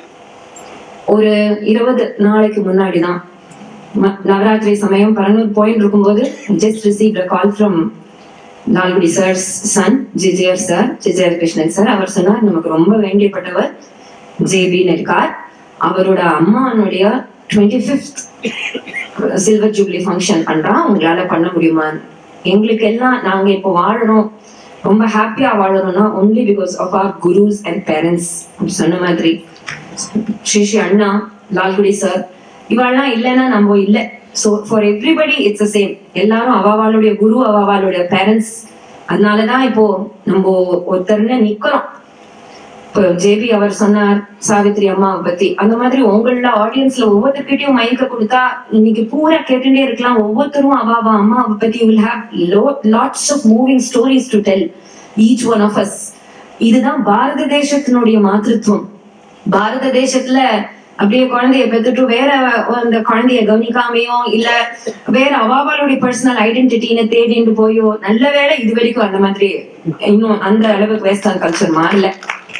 ஒரு இருபது நாளைக்கு முன்னாடி தான் ம- நவராத்திரி சமயம் பரனூர் போயிட்டு இருக்கும்போது just receive call from Lalgudi sir son GJR sir GJR Krishnan sir அவர் சொன்னார் நமக்கு ரொம்ப வேண்டியப்பட்டவர் ஜேபின்னு இருக்கார் அவரோட அம்மானுடைய twenty fifth silver jubilee function பண்றா உங்களால பண்ண முடியுமா எங்களுக்கு எல்லாம் நாங்க இப்போ வாழறோம் ரொம்ப ஹாப்பியா வாழறோம்னா only because of our gurus and parents சொன்ன மாதிரி ஸ்ரீ ஸ்ரீ அண்ணா லால்குடி சார் இவாள்லாம் இல்லைன்னா நம்ம இல்லை so for everybody it's same எல்லாரும் அவாவாளுடைய குரு அவாவாளுடைய பேரண்ட்ஸ் அதனாலதான் இப்போ நம்ம ஒருத்தர்னு நிக்கிறோம் இப்போ ஜேபி அவர் சொன்னார் சாவித்ரி அம்மாவை பத்தி அந்த மாதிரி உங்கள ஆடியன்ஸ்ல ஒவ்வொருத்தர்கிட்டயும் மைக்க கொடுத்தா இன்னைக்கு பூரா கேட்டுட்டே இருக்கலாம் ஒவ்வொருத்தரும் அவாவா அம்மாவை பத்தி will have lots of moving stories to tell each one of us இதுதான் பாரத தேசத்தினுடைய மாதృత్వం பாரத தேசத்துல அப்படியே குழந்தைய பெத்துட்டு வேற அந்த குழந்தைய கவனிக்காமையோ இல்ல வேற அவாவாளுடைய பர்சனல் ஐடென்டிட்டின்னு தேடிட்டு போயோ நல்ல வேளை இது வரைக்கும் அந்த மாதிரி இன்னும் அந்த அளவுக்கு வெஸ்டர்ன் கல்ச்சர் மாறல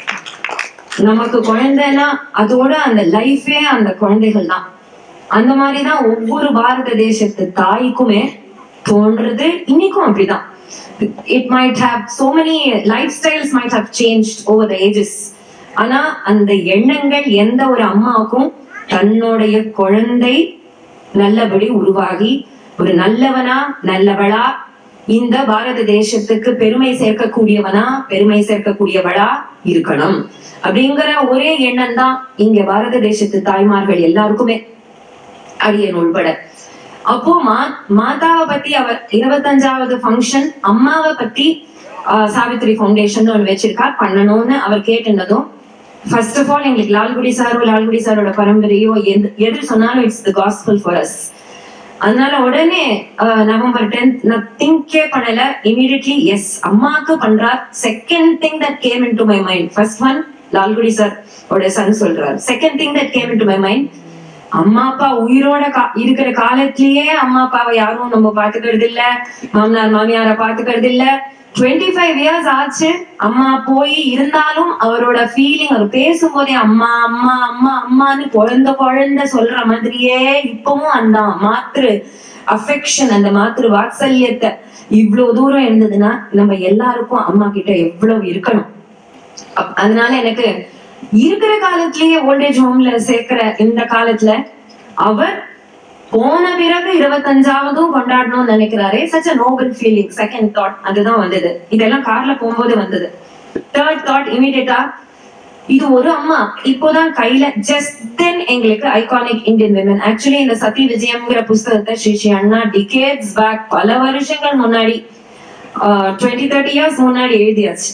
நமக்கு குழந்தைன்னா அதோட அந்த லைஃபே அந்த குழந்தைகள் தான் அந்த மாதிரிதான் ஒவ்வொரு பாரத தேசத்து தாய்க்குமே தோன்றது இன்னைக்கும் அப்படிதான் it might have so many life styles might have change over the ages ஆனா அந்த எண்ணங்கள் எந்த ஒரு அம்மாவுக்கும் தன்னுடைய குழந்தை நல்லபடி உருவாகி ஒரு நல்லவனா நல்லவளா இந்த பாரத தேசத்துக்கு பெருமை சேர்க்கக்கூடியவனா பெருமை சேர்க்கக்கூடியவளா இருக்கணும் அப்படிங்கிற ஒரே எண்ணம் தான் இங்க பாரத தேசத்து தாய்மார்கள் எல்லாருக்குமே அடியன் உள்பட அப்போ மா மாதாவை பத்தி அவர் இருபத்தஞ்சாவது ஃபங்க்ஷன் அம்மாவை பத்தி ஆஹ், சாவித்ரி ஃபவுண்டேஷன் ஒன்று வச்சிருக்கார் பண்ணணும்னு அவர் கேட்டிருந்ததும் ஃபர்ஸ்ட் ஆஃப் ஆல் எங்களுக்கு லால்குடி சாரோ லால்குடி சாரோட பரம்பரையோ எது எது சொன்னாலும் it's the gospel for us அதனால உடனே ஆஹ், நவம்பர் டென்த் நான் திங்கே பண்ணல இமீடியட்லி எஸ் அம்மாக்கு பண்றார் second thing that came into my mind first one Lalgudi sir ஓட சன் சொல்றார் second thing that came into my mind அம்மா அப்பா உயிரோட கா- இருக்கிற காலத்திலேயே அம்மா அப்பாவை யாரும் நம்ம பாத்துக்கிறது இல்ல மாமனார் மாமியார பாத்துக்கிறது இல்ல டுவெண்ட்டி ஃபைவ் இயர்ஸ் ஆச்சு அம்மா போய் இருந்தாலும் அவரோட ஃபீலிங் அவர் பேசும்போதே அம்மா அம்மா அம்மா அம்மான்னு குழந்தை குழந்தை சொல்ற மாதிரியே இப்பவும் அந்த மாத்திரு அஃபெக்ஷன் அந்த மாத்திரு வாத்சல்யத்தை இவ்வளவு தூரம் இருந்ததுன்னா நம்ம எல்லாருக்கும் அம்மா கிட்ட எவ்வளவு இருக்கணும் அப்- அதனால எனக்கு இருக்கிற காலத்திலேயே ஓல்டேஜ் ஹோம்ல சேர்க்கிற இந்த காலத்துல அவர் போன பிறகு இருபத்தஞ்சாவதும் கொண்டாடணும்னு நினைக்கிறாரே such a noble feeling second thought அதுதான் வந்தது இதெல்லாம் கார்ல போகும்போது வந்தது தேர்ட் தாட் இமீடியட்டா இது ஒரு அம்மா இப்போதான் கையில ஜஸ்ட் தென் எங்களுக்கு ஐகானிக் இந்தியன் விமன் ஆக்சுவலி இந்த சதி விஜயம்ங்கிற புஸ்தகத்தை ஸ்ரீ ஸ்ரீ அண்ணா டிகேட்ஸ் பேக் பல வருஷங்கள் முன்னாடி டுவெண்ட்டி தேர்ட்டி இயர்ஸ் முன்னாடி எழுதியாச்சு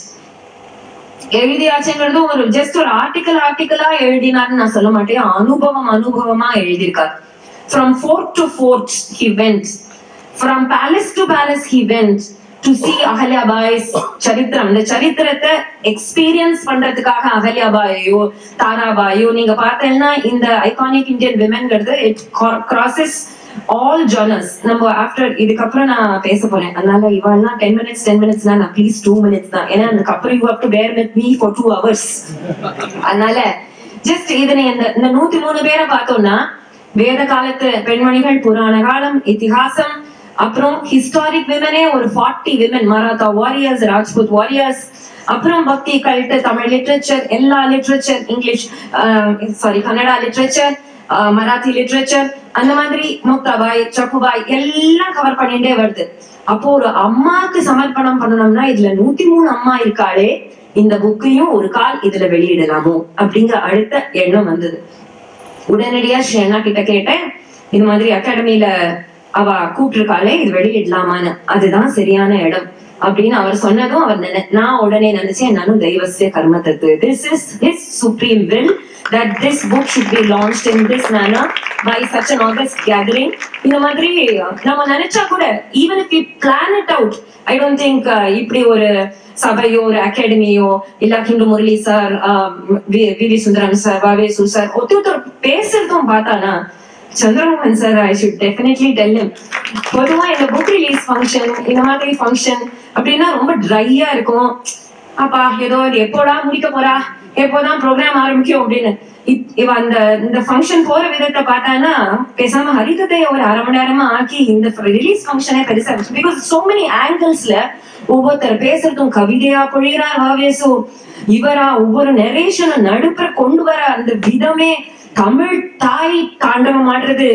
எழுதியாச்சுங்கிறது ஒரு ஜஸ்ட் ஒரு ஆர்டிக்கல் ஆர்டிக்கலா எழுதினார்னு நான் சொல்ல மாட்டேன் அனுபவம் அனுபவமா எழுதியிருக்கார் from fort to fort he went from palace to palace he went to சி அகல்யாபாய்ஸ் சரித்திரம் இந்த சரித்திரத்தை எக்ஸ்பீரியன்ஸ் பண்றதுக்காக அகல்யாபாயோ தாராபாயோ நீங்க பார்த்தீங்கன்னா இந்த ஐகானிக் இந்தியன் விமென்ங்கிறது இட் கிராசஸ் ஆல் ஜர்னல்ஸ் நம்ம ஆஃப்டர் இதுக்கப்புறம் நான் பேச போறேன் அதனால இவாள்லாம் டென் மினிட்ஸ் டென் மினிட்ஸ் நான் ப்ளீஸ் டூ மினிட்ஸ் தான் ஏன்னா அதுக்கப்புறம் you have to bear with me for two hours அதனால ஜஸ்ட் இதனை இந்த இந்த நூத்தி மூணு பேரை பார்த்தோம்னா வேத காலத்து பெண்மணிகள் புராண காலம் இதிகாசம் அப்புறம் ஹிஸ்டாரிக் விமனே ஒரு forty women Maratha warriors Rajput warriors அப்புறம் பக்தி கல்ட்டு தமிழ் லிட்ரேச்சர் எல்லா literature English sorry Kannada literature Marathi literature அந்த மாதிரி முக்தாபாய் சக்குபாய் எல்லாம் கவர் பண்ணிட்டே வருது அப்போ ஒரு அம்மாக்கு சமர்ப்பணம் பண்ணணும்னா இதுல நூத்தி மூணு அம்மா இருக்காளே இந்த புக்கையும் ஒரு கால் இதுல வெளியிடலாமோ அப்படிங்கிற அடுத்த எண்ணம் வந்தது உடனடியா ஸ்ரீ அண்ணா கிட்ட கேட்டேன் இது மாதிரி அகாடமியில அவ கூப்பிட்டிருக்காளே இது வெளியிடலாமான்னு அதுதான் சரியான இடம் அப்படின்னு அவர் சொன்னதும் அவர் நினை- நான் உடனே நினைச்சேன் நானும் தெய்வசிய கர்ம தத்து this is his supreme will that this book should be launched in this manner by such an august gathering இந்த மாதிரி நம்ம நினைச்சா கூட even if we plan it out i don't think uh, இப்படி ஒரு சபையோ ஒரு அகாடமியோ இல்ல கிண்டு Murali sir V V Sundaram sir வாவேசு சார் ஒருத்தர் ஒருத்தர் பேசுறதும் பார்த்தானா Chandramohan sir I should definitely tell him பொதுவா இந்த புக் ரிலீஸ் ஃபங்க்ஷன் இந்த மாதிரி ஃபங்க்ஷன் அப்படின்னா ரொம்ப ட்ரையா இருக்கும் அப்பா ஏதோ இது எப்போடா முடிக்க போறா எப்போதான் ப்ரோக்ராம் ஆரம்பிக்கும் அப்படின்னு இப்- இவ அந்த இந்த ஃபங்க்ஷன் போற விதத்தை பார்த்தானா பேசாம ஹரிகதையை ஒரு அரை மணி நேரமா ஆக்கி இந்த ரிலீஸ் ஃபங்க்ஷனே பெருசா பிகாஸ் சோ மெனி ஆங்கிள்ஸ்ல ஒவ்வொருத்தர் பேசுறதும் கவிதையா பொழிகிறார் வாவேசு இவரா ஒவ்வொரு நெரேஷனும் நடுப்புற கொண்டு வர அந்த விதமே தமிழ் தாய் தாண்டவம் ஆடுறது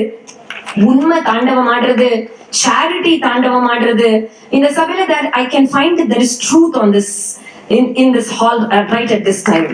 உண்மை தாண்டவம் ஆடுறது சேரிட்டி தாண்டவம் ஆடுறது இந்த சபையில that I can find that there is truth on this in in this hall uh, right at this time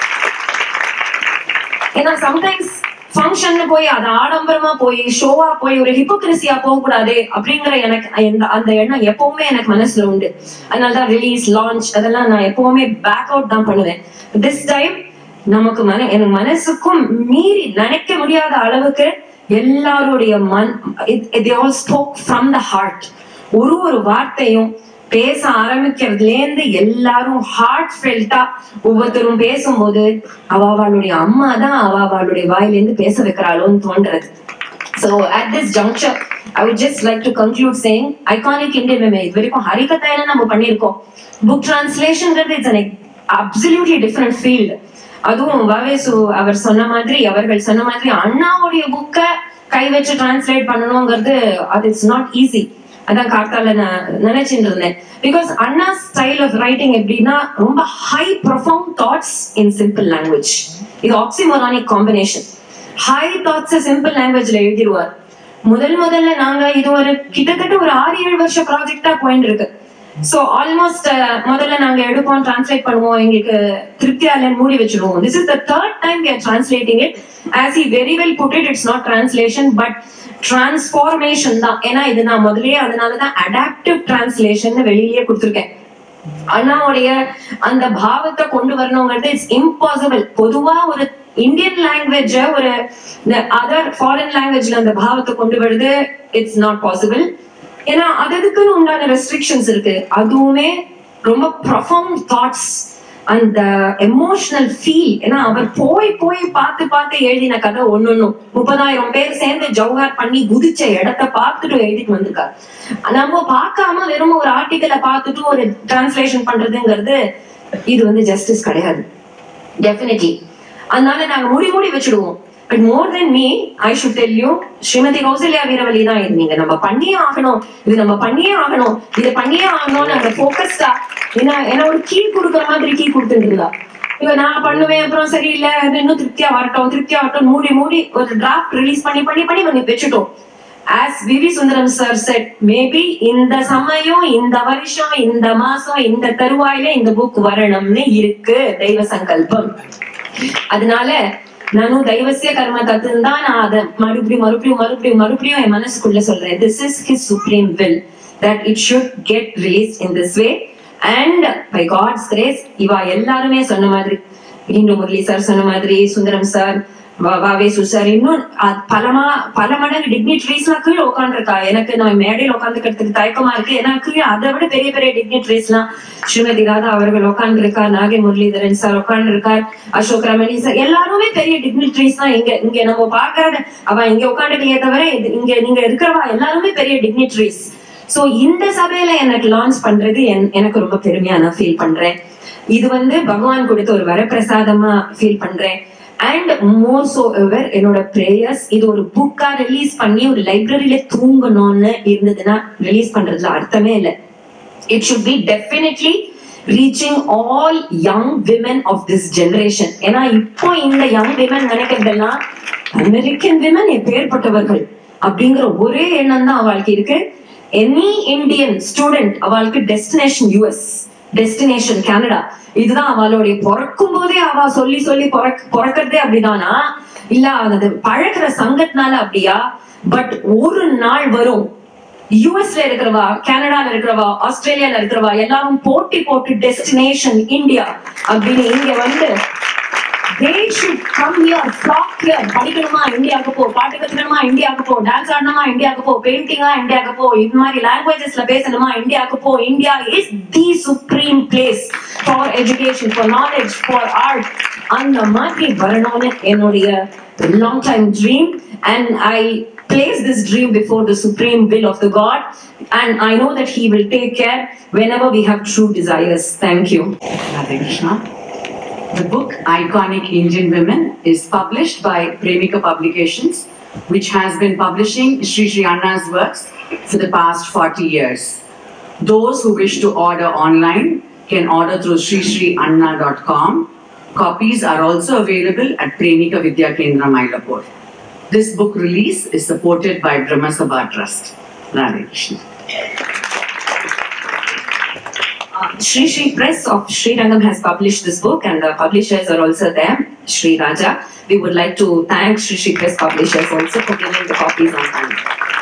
ஏன்னா சம்டைம்ஸ் ஃபங்க்ஷன் போய் அது ஆடம்பரமா போய் ஷோவா போய் ஒரு ஹிப்போக்ரஸியா போக கூடாது அப்படிங்கிற எனக்கு அந்த அந்த எண்ணம் எப்பவுமே எனக்கு மனசுல உண்டு அதனால தான் ரிலீஸ் லான்ச் அதெல்லாம் நான் எப்பவுமே பேக் அவுட் தான் பண்ணுவேன் திஸ் டைம் நமக்கு மன என் மனசுக்கும் மீறி நினைக்க முடியாத அளவுக்கு எல்லாருடைய மன் they all spoke from the heart ஒரு ஒரு வார்த்தையும் பேச ஆரம்பிக்கிறதுல இருந்து எல்லாரும் ஹார்ட் ஃபெல்ட்டா ஒவ்வொருத்தரும் பேசும்போது அவ அவளுடைய அம்மா தான் அவ அவளுடைய வாயிலிருந்து பேச வைக்கிறாளோன்னு தோன்றது So at this juncture, I would just like to conclude saying iconic Indian women. இது வரைக்கும் ஹரிகதையில நம்ம பண்ணியிருக்கோம் புக் டிரான்ஸ்லேஷன்ங்கிறது it's an absolutely different field அதுவும் வாவேசு அவர் சொன்ன மாதிரி அவர்கள் சொன்ன மாதிரி அண்ணாவுடைய புக்கை கை வச்சு டிரான்ஸ்லேட் பண்ணணுங்கிறது அது இட்ஸ் நாட் ஈஸி அதான் கார்த்தால நான் நினைச்சிட்டு இருந்தேன் because Anna style of writing எப்படின்னா ரொம்ப high profound thoughts in simple language இது oxymoronic combination high thoughts simple லாங்குவேஜ்ல எழுதிடுவார் முதல் முதல்ல நாங்க இது ஒரு கிட்டத்தட்ட ஒரு ஆறு ஏழு வருஷம் ப்ராஜெக்டா போயிட்டு இருக்கு சோ ஆல்மோஸ்ட் முதல்ல நாங்க எடுப்போம் டிரான்ஸ்லேட் பண்ணுவோம் எங்களுக்கு திருப்தியா இல்லைன்னு மூடி வச்சிருவோம் this is the third time we are translating it as he very well put it it's not translation but transformation தான் ஏன்னா இது நான் முதல்லயே அதனாலதான் adaptive translation வெளியிலேயே கொடுத்திருக்கேன் அண்ணாவுடைய அந்த பாவத்தை கொண்டு வரணுங்கிறது இட்ஸ் இம்பாசிபிள் பொதுவா ஒரு இந்தியன் லாங்குவேஜ ஒரு அதர் ஃபாரின் லாங்குவேஜ்ல அந்த பாவத்தை கொண்டு வருது இட்ஸ் நாட் பாசிபிள் ஏன்னா அது அதுக்குன்னு உண்டான ரெஸ்ட்ரிக்ஷன்ஸ் இருக்கு அதுவுமே ரொம்ப ப்ரொஃபவுண்ட் தாட்ஸ் அந்த எமோஷனல் ஃபீல் ஏன்னா அவர் போய் போய் பார்த்து பார்த்து எழுதின கதை ஒன்னொன்னும் முப்பதாயிரம் பேர் சேர்ந்து ஜவுகார் பண்ணி குதிச்ச இடத்த பார்த்துட்டு எழுதிட்டு வந்திருக்காரு நம்ம பார்க்காம வெறும் ஒரு ஆர்டிக்கலை பார்த்துட்டு ஒரு டிரான்ஸ்லேஷன் பண்றதுங்கிறது இது வந்து ஜஸ்டிஸ் கிடையாது டெஃபினெட்லி அதனால நாங்க மூடி மூடி வச்சிடுவோம் but more then me I should tell you Shrimati Kausalya Veeravali தான் இருந்தீங்க நம்ம பண்ணியே ஆகணும் இது நம்ம பண்ணியே ஆகணும் இது பண்ணியே ஆகணும்னு அந்த ஃபோக்கஸ்டா ஏன்னா ஏன்னா ஒரு கீ கொடுக்குற மாதிரி கீ கொடுத்துட்டு இருந்தா இவ நான் பண்ணுவேன் அப்புறம் சரியில்லை அது இன்னும் திருப்தியா வரட்டும் திருப்தியா வரட்டும் மூடி மூடி ஒரு டிராஃப்ட் ரிலீஸ் பண்ணி பண்ணி பண்ணி பண்ணி வச்சுட்டோம் as V V Sundaram sir said maybe இந்த சமயம் இந்த வருஷம் இந்த மாசம் இந்த தருவாயில இந்த புக் வரணும்னு இருக்கு தெய்வ சங்கல்பம் அதனால நானும் தெய்வசிய கர்ம தத்துன்னு தான் நான் அதை மறுபடியும் மறுபடியும் மறுபடியும் மறுபடியும் என் மனசுக்குள்ள சொல்றேன் this is his supreme will that it should get release in this way and by God's grace இவா எல்லாருமே சொன்ன மாதிரி இந்து முரளி சார் சொன்ன மாதிரி சுந்தரம் சார் வாவேசு சார் இன்னும் அ- பலமா பல மடங்கு டிக்னிட்ரிஸ் எல்லாம் கீழே உட்காந்துருக்கா எனக்கு நான் மேடையில் உட்காந்துக்கிறதுக்கு தயக்கமா இருக்கு ஏன்னா கீழே அதை விட பெரிய பெரிய டிக்னிட்ரிஸ் எல்லாம் ஸ்ரீமதி ராதா அவர்கள் உட்கார்ந்து இருக்கா நாகை முரளிதரன் சார் உட்கார்ந்து இருக்கார் அசோக் ரமணி சார் எல்லாருமே பெரிய டிக்னிட்ரிஸ் தான் இங்க இங்க நம்ம பார்க்காத அவ இங்க உட்காந்துக்கலையே தவிர இது- இங்க நீங்க இருக்கிறவா எல்லாருமே பெரிய டிக்னிட்ரிஸ் சோ இந்த சபையில எனக்கு லான்ச் பண்றது என்- எனக்கு ரொம்ப பெருமையா நான் ஃபீல் பண்றேன் இது வந்து பகவான் கொடுத்த ஒரு வரப்பிரசாதமா ஃபீல் பண்றேன் அண்ட் மோர் சோ எவர் என்னோட பிரேயர்ஸ் இது ஒரு புக்கா ரிலீஸ் பண்ணி ஒரு லைப்ரரியில தூங்கணும்னு இருந்ததுன்னா ரிலீஸ் பண்றதுல அர்த்தமே இல்லை it should be definitely reaching all young women of this generation ஏன்னா இப்போ இந்த யங் விமன் நினைக்கிறதெல்லாம் அமெரிக்கன் விமன் எப்பேற்பட்டவர்கள் அப்படிங்கிற ஒரே எண்ணம் தான் அவளுக்கு இருக்கு எனி இந்தியன் ஸ்டூடெண்ட் அவளுக்கு டெஸ்டினேஷன் யூஎஸ் டெஸ்டினேஷன் கனடா இதுதான் அவளுடைய பிறக்கும் போதே அவ சொல்லி சொல்லி பிறக் பிறக்கிறதே அப்படிதானா இல்ல அது பழகுற சங்கத்தினால அப்படியா பட் ஒரு நாள் வரும் யூஎஸ்ல இருக்கிறவா கனடால இருக்கிறவா ஆஸ்திரேலியால இருக்கிறவா எல்லாரும் போட்டி போட்டு டெஸ்டினேஷன் இந்தியா அப்படின்னு இங்க வந்து they should come here flock here படிக்கணுமா இந்தியாவுக்கு போ பாட்டு கத்துக்கணுமா இந்தியாவுக்கு போ டான்ஸ் ஆடணுமா இந்தியாவுக்கு போ பெயிண்டிங்கா இந்தியாவுக்கு போ இது மாதிரி லாங்குவேஜஸ்ல பேசணுமா இந்தியாவுக்கு போ India is the supreme place for education for knowledge for art அந்த மாதிரி வரணும்னு என்னுடைய long time dream and I place this dream before the supreme will of the God, and I know that He will take care whenever we have true desires. Thank you. Radhe Krishna. The book Iconic Indian Women is published by Premika Publications, which has been publishing Sri Sri Anna's works for the past 40 years. Those who wish to order online can order through srisrianna.com. Copies are also available at Premika Vidya Kendra Mylapore. This book release is supported by Brahma Sabha Trust. Radhe Krishna. Sri Sri Press of Sri Rangam has published this book, and the publishers are also there, Sri Raja. We would like to thank Sri Sri Press publishers also for giving the copies on time.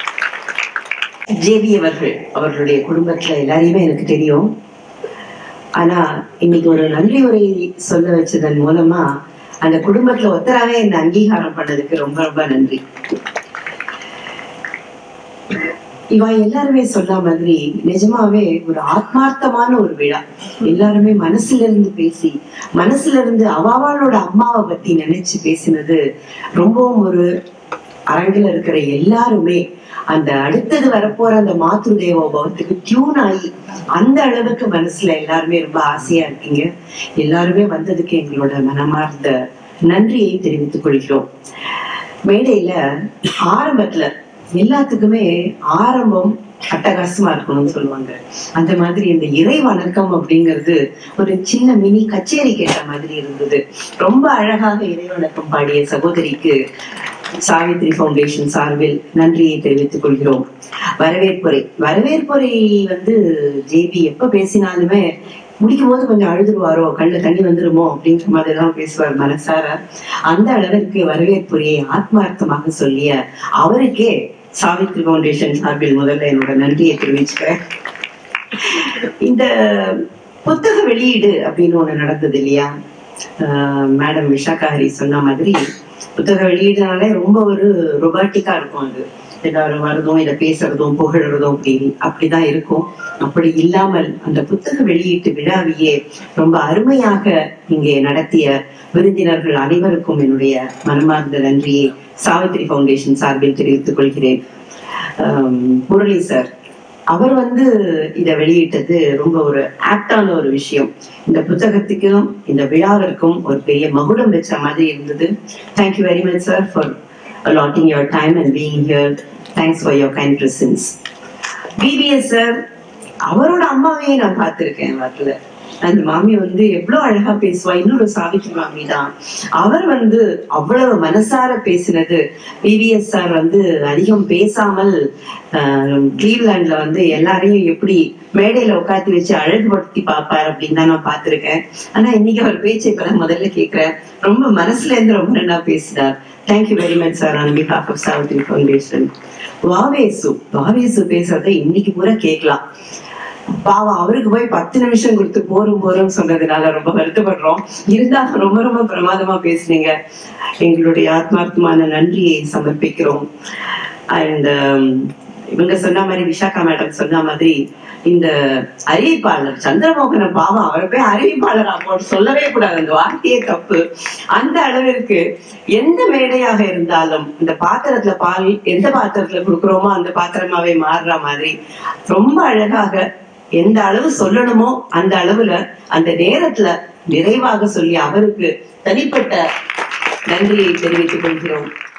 JP அவர்கள் அவர்களுடைய குடும்பத்துல எல்லாரையுமே எனக்கு தெரியும் ஆனா இன்னைக்கு ஒரு நன்றி உரை சொல்ல வச்சதன் மூலமா அந்த குடும்பத்துல ஒத்தராவே என்ன அங்கீகாரம் பண்ணதுக்கு ரொம்ப ரொம்ப நன்றி இவ எல்லாருமே சொன்ன மாதிரி நிஜமாவே ஒரு ஆத்மார்த்தமான ஒரு விழா எல்லாருமே மனசுல இருந்து பேசி மனசுல இருந்து அவாவாளோட அம்மாவை பத்தி நினைச்சு பேசினது ரொம்பவும் ஒரு அரங்கில் இருக்கிற எல்லாருமே அந்த அடுத்தது வரப்போற அந்த மாத்ரு தேவோபவத்துக்கு டியூன் ஆகி அந்த அளவுக்கு மனசுல எல்லாருமே ரொம்ப ஆசையா இருக்கீங்க எல்லாருமே வந்ததுக்கு எங்களோட மனமார்ந்த நன்றியை தெரிவித்துக் கொள்கிறோம் மேடையில ஆரம்பத்துல எல்லாத்துக்குமே ஆரம்பம் அட்டகாசமா இருக்கணும்னு சொல்லுவாங்க அந்த மாதிரி இந்த இறை வணக்கம் அப்படிங்கிறது ஒரு சின்ன மினி கச்சேரி கேட்ட மாதிரி இருந்தது ரொம்ப அழகாக இறை வணக்கம் பாடிய சகோதரிக்கு சாவித்ரி ஃபவுண்டேஷன் சார்பில் நன்றியை தெரிவித்துக் கொள்கிறோம் வரவேற்புரை வரவேற்புரை வந்து ஜேபி எப்ப பேசினாலுமே முடிக்கும் போது கொஞ்சம் அழுதுருவாரோ கண்ணுல தண்ணி வந்துருமோ அப்படின்ற மாதிரி தான் பேசுவார் மனசார அந்த அளவிற்கு வரவேற்புரையை ஆத்மார்த்தமாக சொல்லிய அவருக்கே சாவித்ரி ஃபவுண்டேஷன் சார்பில் முதல்ல என்னோட நன்றியை தெரிவிச்சுக்கிறேன் இந்த புத்தக வெளியீடு அப்படின்னு ஒண்ணு நடந்தது இல்லையா மேடம் விஷாகா ஹரி சொன்ன மாதிரி புத்தக வெளியீடுனாலே ரொம்ப ஒரு ரொபாட்டிக்கா இருக்கும் அது எல்லாரும் வரதும் இதை பேசுறதும் புகழறதும் அப்படி அப்படிதான் இருக்கும் அப்படி இல்லாமல் அந்த புத்தக வெளியீட்டு விழாவையே ரொம்ப அருமையாக இங்கே நடத்திய விருந்தினர்கள் அனைவருக்கும் என்னுடைய மனமார்ந்த நன்றியை சாவித்ரி ஃபவுண்டேஷன் சார்பில் தெரிவித்துக் கொள்கிறேன் ஆம், முரளி சார் அவர் வந்து இதை வெளியிட்டது ரொம்ப ஒரு ஆப்டான ஒரு விஷயம் இந்த புத்தகத்துக்கும் இந்த விழாவிற்கும் ஒரு பெரிய மகுடம் வச்ச மாதிரி இருந்தது thank you very much sir for allotting your time and being here. Thanks for your kind presence. BPS sir அவரோட அம்மாவையே நான் பார்த்திருக்கேன் வரல அந்த மாமி வந்து எவ்வளவு அழகா பேசுவா இன்னொரு சாவித்ரி மாமி தான் அவர் வந்து அவ்வளவு மனசார பேசினது பிவிஎஸ் சார் வந்து அதிகம் பேசாமல் கிளீவ்லாண்ட்ல வந்து எல்லாரையும் எப்படி மேடையில உட்காத்தி வச்சு அழகுபடுத்தி பார்ப்பார் அப்படின்னு தான் நான் பார்த்திருக்கேன் ஆனா இன்னைக்கு அவர் பேச்சை இப்பதான் முதல்ல கேட்கிறேன் ரொம்ப மனசுல இருந்து ரொம்ப நல்லா பேசினார் thank you very much sir on behalf of Savitri foundation வாவேசு வாவேசு பேசுறதை இன்னைக்கு பூரா கேட்கலாம் பாவம் அவருக்கு போய் பத்து நிமிஷம் கொடுத்து போரும் போரும் சொன்னதுனால ரொம்ப வருத்தப்படுறோம் இருந்தாலும் ரொம்ப ரொம்ப பிரமாதமா பேசுனீங்க எங்களுடைய ஆத்மார்த்தமான நன்றியை சமர்ப்பிக்கிறோம் அண்ட் இவங்க சொன்ன மாதிரி விஷாகா மேடம் சொன்ன மாதிரி இந்த அறிவிப்பாளர் சந்திரமோகன பாவம் அவரை போய் அறிவிப்பாளர் அப்போது சொல்லவே கூடாது அந்த வார்த்தையே தப்பு அந்த அளவிற்கு எந்த மேடையாக இருந்தாலும் இந்த பாத்திரத்துல பால் எந்த பாத்திரத்துல கொடுக்குறோமோ அந்த பாத்திரமாவே மாறுற மாதிரி ரொம்ப அழகாக எந்த அளவு சொல்லணுமோ அந்த அளவுல அந்த நேரத்துல நிறைவாக சொல்லி அவருக்கு தனிப்பட்ட நன்றியை தெரிவித்துக் கொள்கிறோம்